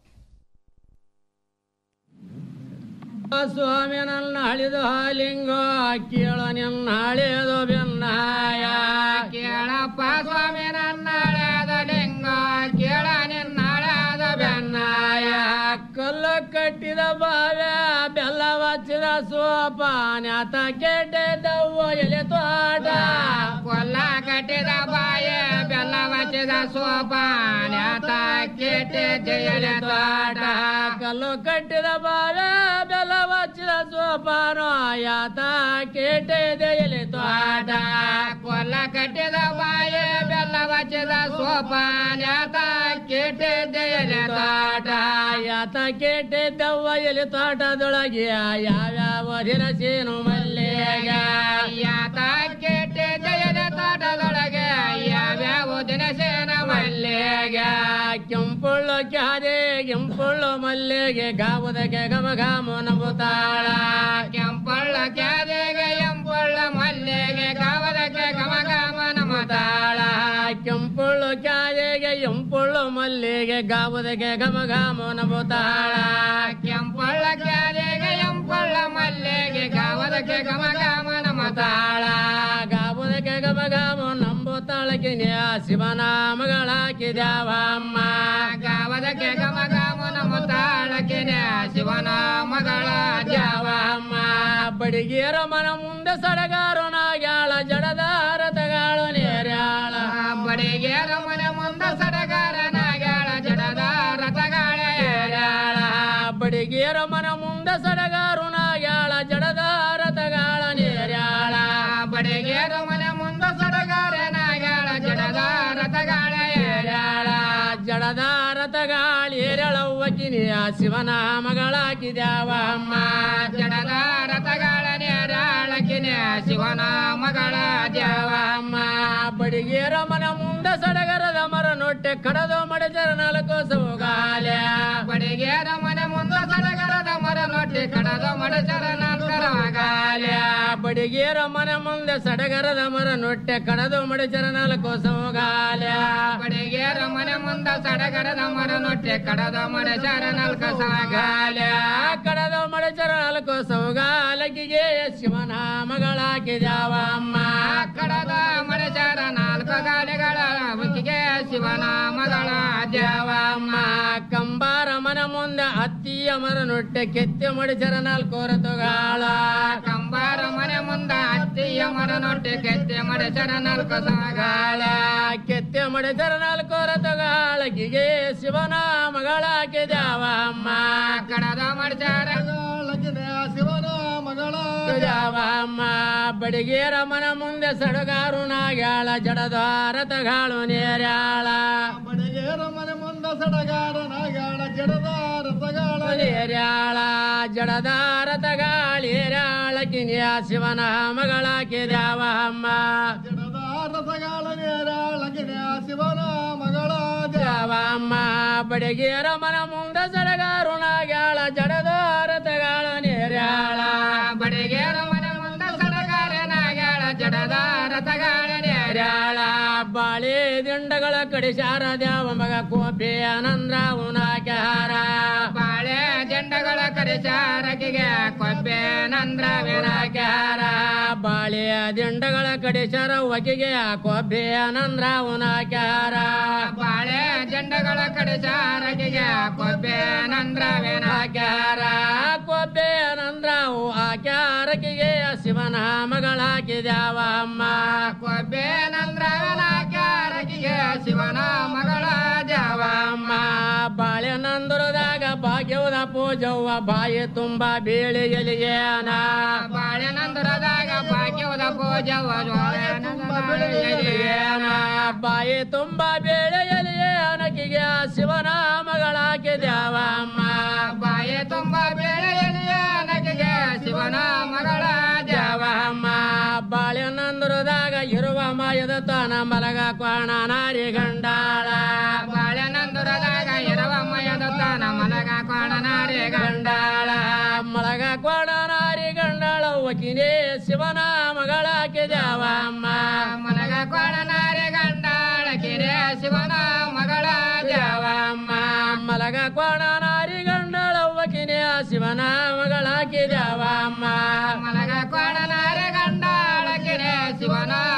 Speaker 16: ಸ್ವಾಮಿ ನನ್ನ ಹಳಿದು ಹಾಲಿಂಗ ಕೇಳ ನಿನ್ನ ಹಳೆದು ಬೆನ್ನಾಯ ಕೇಳಪ್ಪ ಸ್ವಾಮಿ ನನ್ನ ಹಳೆದ ಲಿಂಗ ಕೇಳ ನಿನ್ನ ಹಳೆದ ಬೆನ್ನಾಯ ಕಲ್ಲು ಕಟ್ಟಿದ ಬಾವ್ಯ ಬೆಲ್ಲ ವಚ್ಚಿದ ಸೋಪಾನ್ಯಾತ ಕೆಟ್ಟದವ್ವ ಎಲೆ ತೋಟ ಕೊಲ್ಲ ಕಟ್ಟಿದ ಬಾಯ ಬೆಲ್ಲ ವಚ್ಚಿದ ಸೋಪಾನ್ಯಾತ ಕೆಟ್ಟಿದ ಎಲೆ ತೋಟ ಕಲ್ಲು ಕಟ್ಟಿದ ಬಾವ್ಯ ಬೆಲ್ಲ ವಚ್ಚಿದ ಸೋಪಾನ ಯಾತ ಕೆಟ್ಟಿದೆ ಎಲೆ ತೋಟ ಕೊಲ್ಲ ಕಟ್ಟಿದ ಬಾಯ ಬೆಲ್ಲ ವಚ್ಚಿದ ಸೋಪಾನ್ಯಾತ ಕೆಟ್ಟಿದೆ ಎಲೆ ತೋಟ ಯಾತ ಕೆಟ್ಟಿದ್ದವ್ವ ಎಲೆ ತೋಟದೊಳಗೆ ಯಾವ್ಯಾವ ದಿನಸೇನು ಮಲ್ಲೆಗ ಯಾತ ಕೆಟ್ಟಿದ್ದ ಎಲೆ ತೋಟದೊಳಗೆ ಯಾವ್ಯಾವ ದಿನಸೇನ ಮಲ್ಲೆಗ ಕೆಂಪುಳ್ಳು ಕ್ಯಾದೆ ಕೆಂಪುಳ್ಳು ಮಲ್ಲೆಗೆ ಗಾವುದಕ್ಕೆ ಗಮ ಗಾಮ ನಂಬುತ್ತಾಳ ಕೆಂಪುಳ್ಳ ಕ್ಯಾದೆಗೆ ಎಂಪುಳ್ಳ ಮಲ್ಲೆಗೆ ಗಾವದಕ್ಕೆ ಗಮ ಗಾಮ ನಂಬುತ್ತಾಳ ಕೆಂಪುಳ್ಳು ಕ್ಯಾದೆಗೆ ಎಂಪುಳ್ಳು ಮಲ್ಲಿಗೆ ಗಾವುದಕ್ಕೆ ಗಮ ಗಾಮ ನಂಬುತ್ತಾಳ ಕೆಂಪುಳ್ಳ ಕ್ಯಾದೆಗೆ ಎಂಪುಳ್ಳ ಮಲ್ಲಿಗೆ ಗಾವದಕ್ಕೆ ಗಮ ಗಾಮ ನಂಬುತ್ತಾಳ ಗಾವುದಕ್ಕೆ ಗಮ ಗಾಮ ನಂಬುತ್ತಾಳಕ್ಕೆ ಶಿವನ ಮಗಳಾಕಿದ್ಯಾವಮ್ಮ ಗಾವದಕ್ಕೆ ಗಮ ಗಾಮ ನಂಬುತ್ತಾಳಕ್ಕೆ ಶಿವನ ಮಗಳ ದ್ಯಾವಮ್ಮ ಬಡಿಗೇರ ಮನ ಮುಂದೆ ಸಡಗಾರು ನಾಗ್ಯಾಳ ಜಡದಾರ ತಗಾಳು ನೇರ್ಯಾಳ ಬಡಿಗೇರ ಮನ ಮುಂದೆ ಸಡಗಾರ ನಾಗ್ಯಾಳ ಜಡದಾರ ತಗಾಳ ಏರ್ಯಾಳ ಬಡಿಗೇರ ಮನ ಮುಂದೆ ಸಡಗಾರು ನಾಗ್ಯಾಳ ಜಡದಾರ ತಗಾಳ ನೇರ್ಯಾಳ ಬಡಿಗೇರ ಮನ ಮುಂದೆ ಸಡಗಾರ ನಾಗ್ಯಾಳ ಜಡದಾರ ತಗಾಳ ಏರ್ಯಾಳ ಜಡದಾರ ತಗಾಳಿ ಏರಳವ್ವಕಿನಿಯ ಶಿವನ ಮಗಳಾಕಿದ್ಯಾವಮ್ಮ ಜಡದಾರ ತಗಾಳ ನೇರಾಳಕಿನ ಶಿವನ ಮಗಳ ದ್ಯಾವಮ್ಮ ಬಡಿಗೇರ ಮನ ಮುಂದ ಸಡಗರದ ಮರ ನೊಟ್ಟೆ ಕಡದು ಮಡಜರ ನಾಲ್ಕು ಸೌಗಾಲ ಬಡಿಗೇರ ಮನ ಮುಂದ ಸಡಗರದ ಮರ ನೊಟ್ಟೆ ಕಡದು ಮಡಜರ ನಾಲ್ಕರ ಗಾಲ ಬಡಿಗೇರ ಮನ ಮುಂದೆ ಸಡಗರದ ಮರ ನೊಟ್ಟೆ ಕಡದು ಮಡಜರ ನಾಲ್ಕು ಸೌಗಾಲ ಬಡಿಗೇರ ಮನ ಮುಂದ ಸಡಗರದ ಮರ ನೊಟ್ಟೆ ಕಡದ ಮಡಜರ ನಾಲ್ಕು ಸೌಗಾಲ ಕಡದ ಮಡಜರ ನಾಲ್ಕು ಸೌಗಾಲಕಿಗೆ ಶಿವನ ಮಗಳಾಕಿದ್ಯಾವಮ್ಮ ಕಡದ ಮಡಜರ ನಾಲ್ಕು ಗಾಲಿಗಳ ಬುಕ್ಕಿಗೆ ಶಿವನ ಮಗಳ ದ್ಯಾವಮ್ಮ ಕಂಬಾರ ಮನ ಮುಂದೆ ಅತ್ತಿಯ ಮರ ನೊಟ್ಟೆ ಕೆತ್ತೆ ಮಡಜರ ನಾಲ್ಕು ರತುಗಾಳ ಕಂಬಾರ ಮನೆ ಮುಂದ ಅತ್ತಿಯ ಮರ ನೊಟ್ಟೆ ಕೆತ್ತೆ ಮಡಜರ ನಾಲ್ಕು ಸಗಾಳ ಕೆತ್ತೆ ಮಡಜರ ನಾಲ್ಕು ರತುಗಾಳಕಿಗೆ ಶಿವನ ಮಗಳಾಕಿದ್ಯಾವಮ್ಮ ಕಡದ ಮಡಜರ ಶಿವನ ಮಗಳ ಜಾವಮ್ಮ ಬಡಿಗೇರ ಮನ ಮುಂದೆ ಸಡಗಾರು ನಾಗ್ಯಾಳ ಜಡದಾರ ತಗಾಳು ನೇರ್ಯಾಳ ಬಡಿಗೇರ ಮನ ಮುಂದೆ ಸಡಗಾರ ನಾಗ್ಯಾಳ ಜಡದಾರ ತಗಾಳ ನೇರ್ಯಾಳ ಜಡದಾರ ತಗಾಳೇರ್ಯಾಳ ಕಿನಿಯ ಶಿವನ ಮಗಳಾಕಿ ದ್ಯಾವಮ್ಮ ಜಡದಾರ ತಗಾಳ ನೇರ್ಯಾಳ ಕಿನಿಯ ಶಿವನ ಮಗಳ ದ್ಯಾವಮ್ಮ ಬಡಿಗೇರ ಮನ ಮುಂದೆ ಸಡಗಾರು ನಾಗ್ಯಾಳ ಜಡದಾರ ತಗಾಳ ನೇರ್ಯಾಳ ಬಡಿಗೇರ ಮನ ಮುಂದ ಸಡಗಾರ ನಾಗ್ಯಾಳ ಜಡದಾರ ತಗಾಳ ನೇರ್ಯಾಳ ಬಾಳೆ ದಿಂಡಗಳ ಕಡಿಸಾರ ದ್ಯಾವ ಮಗ ಕೋಪೆ ಆನಂದ್ರ ಉನಾಕ್ಯಾರ ಬಾಳೆ ದಿಂಡಗಳ ಕಡಿಸಾರಕಿಗೆ ಕೊಬ್ಬೆ ನಂದ್ರ ವಿನಾಕ್ಯಾರ ಬಾಳೆ ದಿಂಡಗಳ ಕಡಿಸಾರ ಒಕಿಗೆ ಕೊಬ್ಬೆ ಆನಂದ್ರ ಉನಾಕ್ಯಾರ ಬಾಳೆ ದಿಂಡಗಳ ಕಡಿಸಾರಕಿಗೆ ಕೊಬ್ಬೆ ನಂದ್ರ ವಿನಾಕ್ಯಾರ ಕೊಬ್ಬೆ ನಂದ್ರ ಆಕ್ಯಾರಕಿಗೆ ಶಿವನ ಮಗಳಾಕಿದ್ಯಾವಮ್ಮ ಕೊಬ್ಬೆ ನಂದ್ರ ವಿನಾಕ್ಯಾರಕಿಗೆ ಶಿವನ ಮಗಳ ದ್ಯಾವಮ್ಮ ಬಾಳೆ ನಂದುರದಾಗ ಭಾಗ್ಯವದ ಪೂಜವ್ವ ಬಾಯಿ ತುಂಬ ಬೇಳೆ ಎಲಿಯೇನ ಬಾಳೆ ನಂದುರದಾಗ ಭಾಗ್ಯವದ ಪೂಜವ್ವ ತುಂಬ ಬೇಳೆ ಎಲಿಯೇನ ಬಾಯಿ ತುಂಬ ಬೇಳೆ ಎಲಿಯೇನಕಿಗೆ ಶಿವನ ಮಗಳಾಕೆ ದ್ಯಾವಮ್ಮ ಬಾಯಿ ತುಂಬ ಬೇಳೆ ಎಲಿಯೇನಕಿಗೆ ಶಿವನ ಮಗಳ ದ್ಯಾವಮ್ಮ ಬಾಳೆ ನಂದುರದಾಗ ಇರುವ ಮಾಯದ ತಾನ ಮಲಗ ಕ್ವಾಣ ನಾರಿ ಗಂಡಾಳ ಬಾಳೆ ನಂದುರದಾಗ ಇರುವ ಮಾಯದ ತಾನ ಮಲಗ ಕ್ವಾಣ ನಾರಿ ಗಂಡಾಳ ಮಲಗ ಕ್ವಾಣ ನಾರಿ ಗಂಡಾಳ ವಕಿನೇ ಶಿವನ ಮಗಳಾಕೆ ದ್ಯಾವಮ್ಮ ಮಲಗ ಕ್ವಾಣ ನಾರಿ ಗಂಡಾಳ ಕಿರೆ ಶಿವನ ಮಗಳ ದ್ಯಾವಮ್ಮ ಮಲಗ ಕ್ವಾಣ ನಾರಿ ಗಂಡಾಳ ವಕಿನೇ ಶಿವನ ಮಗಳಾಕೆ ದ್ಯಾವಮ್ಮ ಮಲಗ ಕ್ವಾಣ ನಾರಿ ಗಂಡಾಳ ಕಿರೆ ಶಿವನ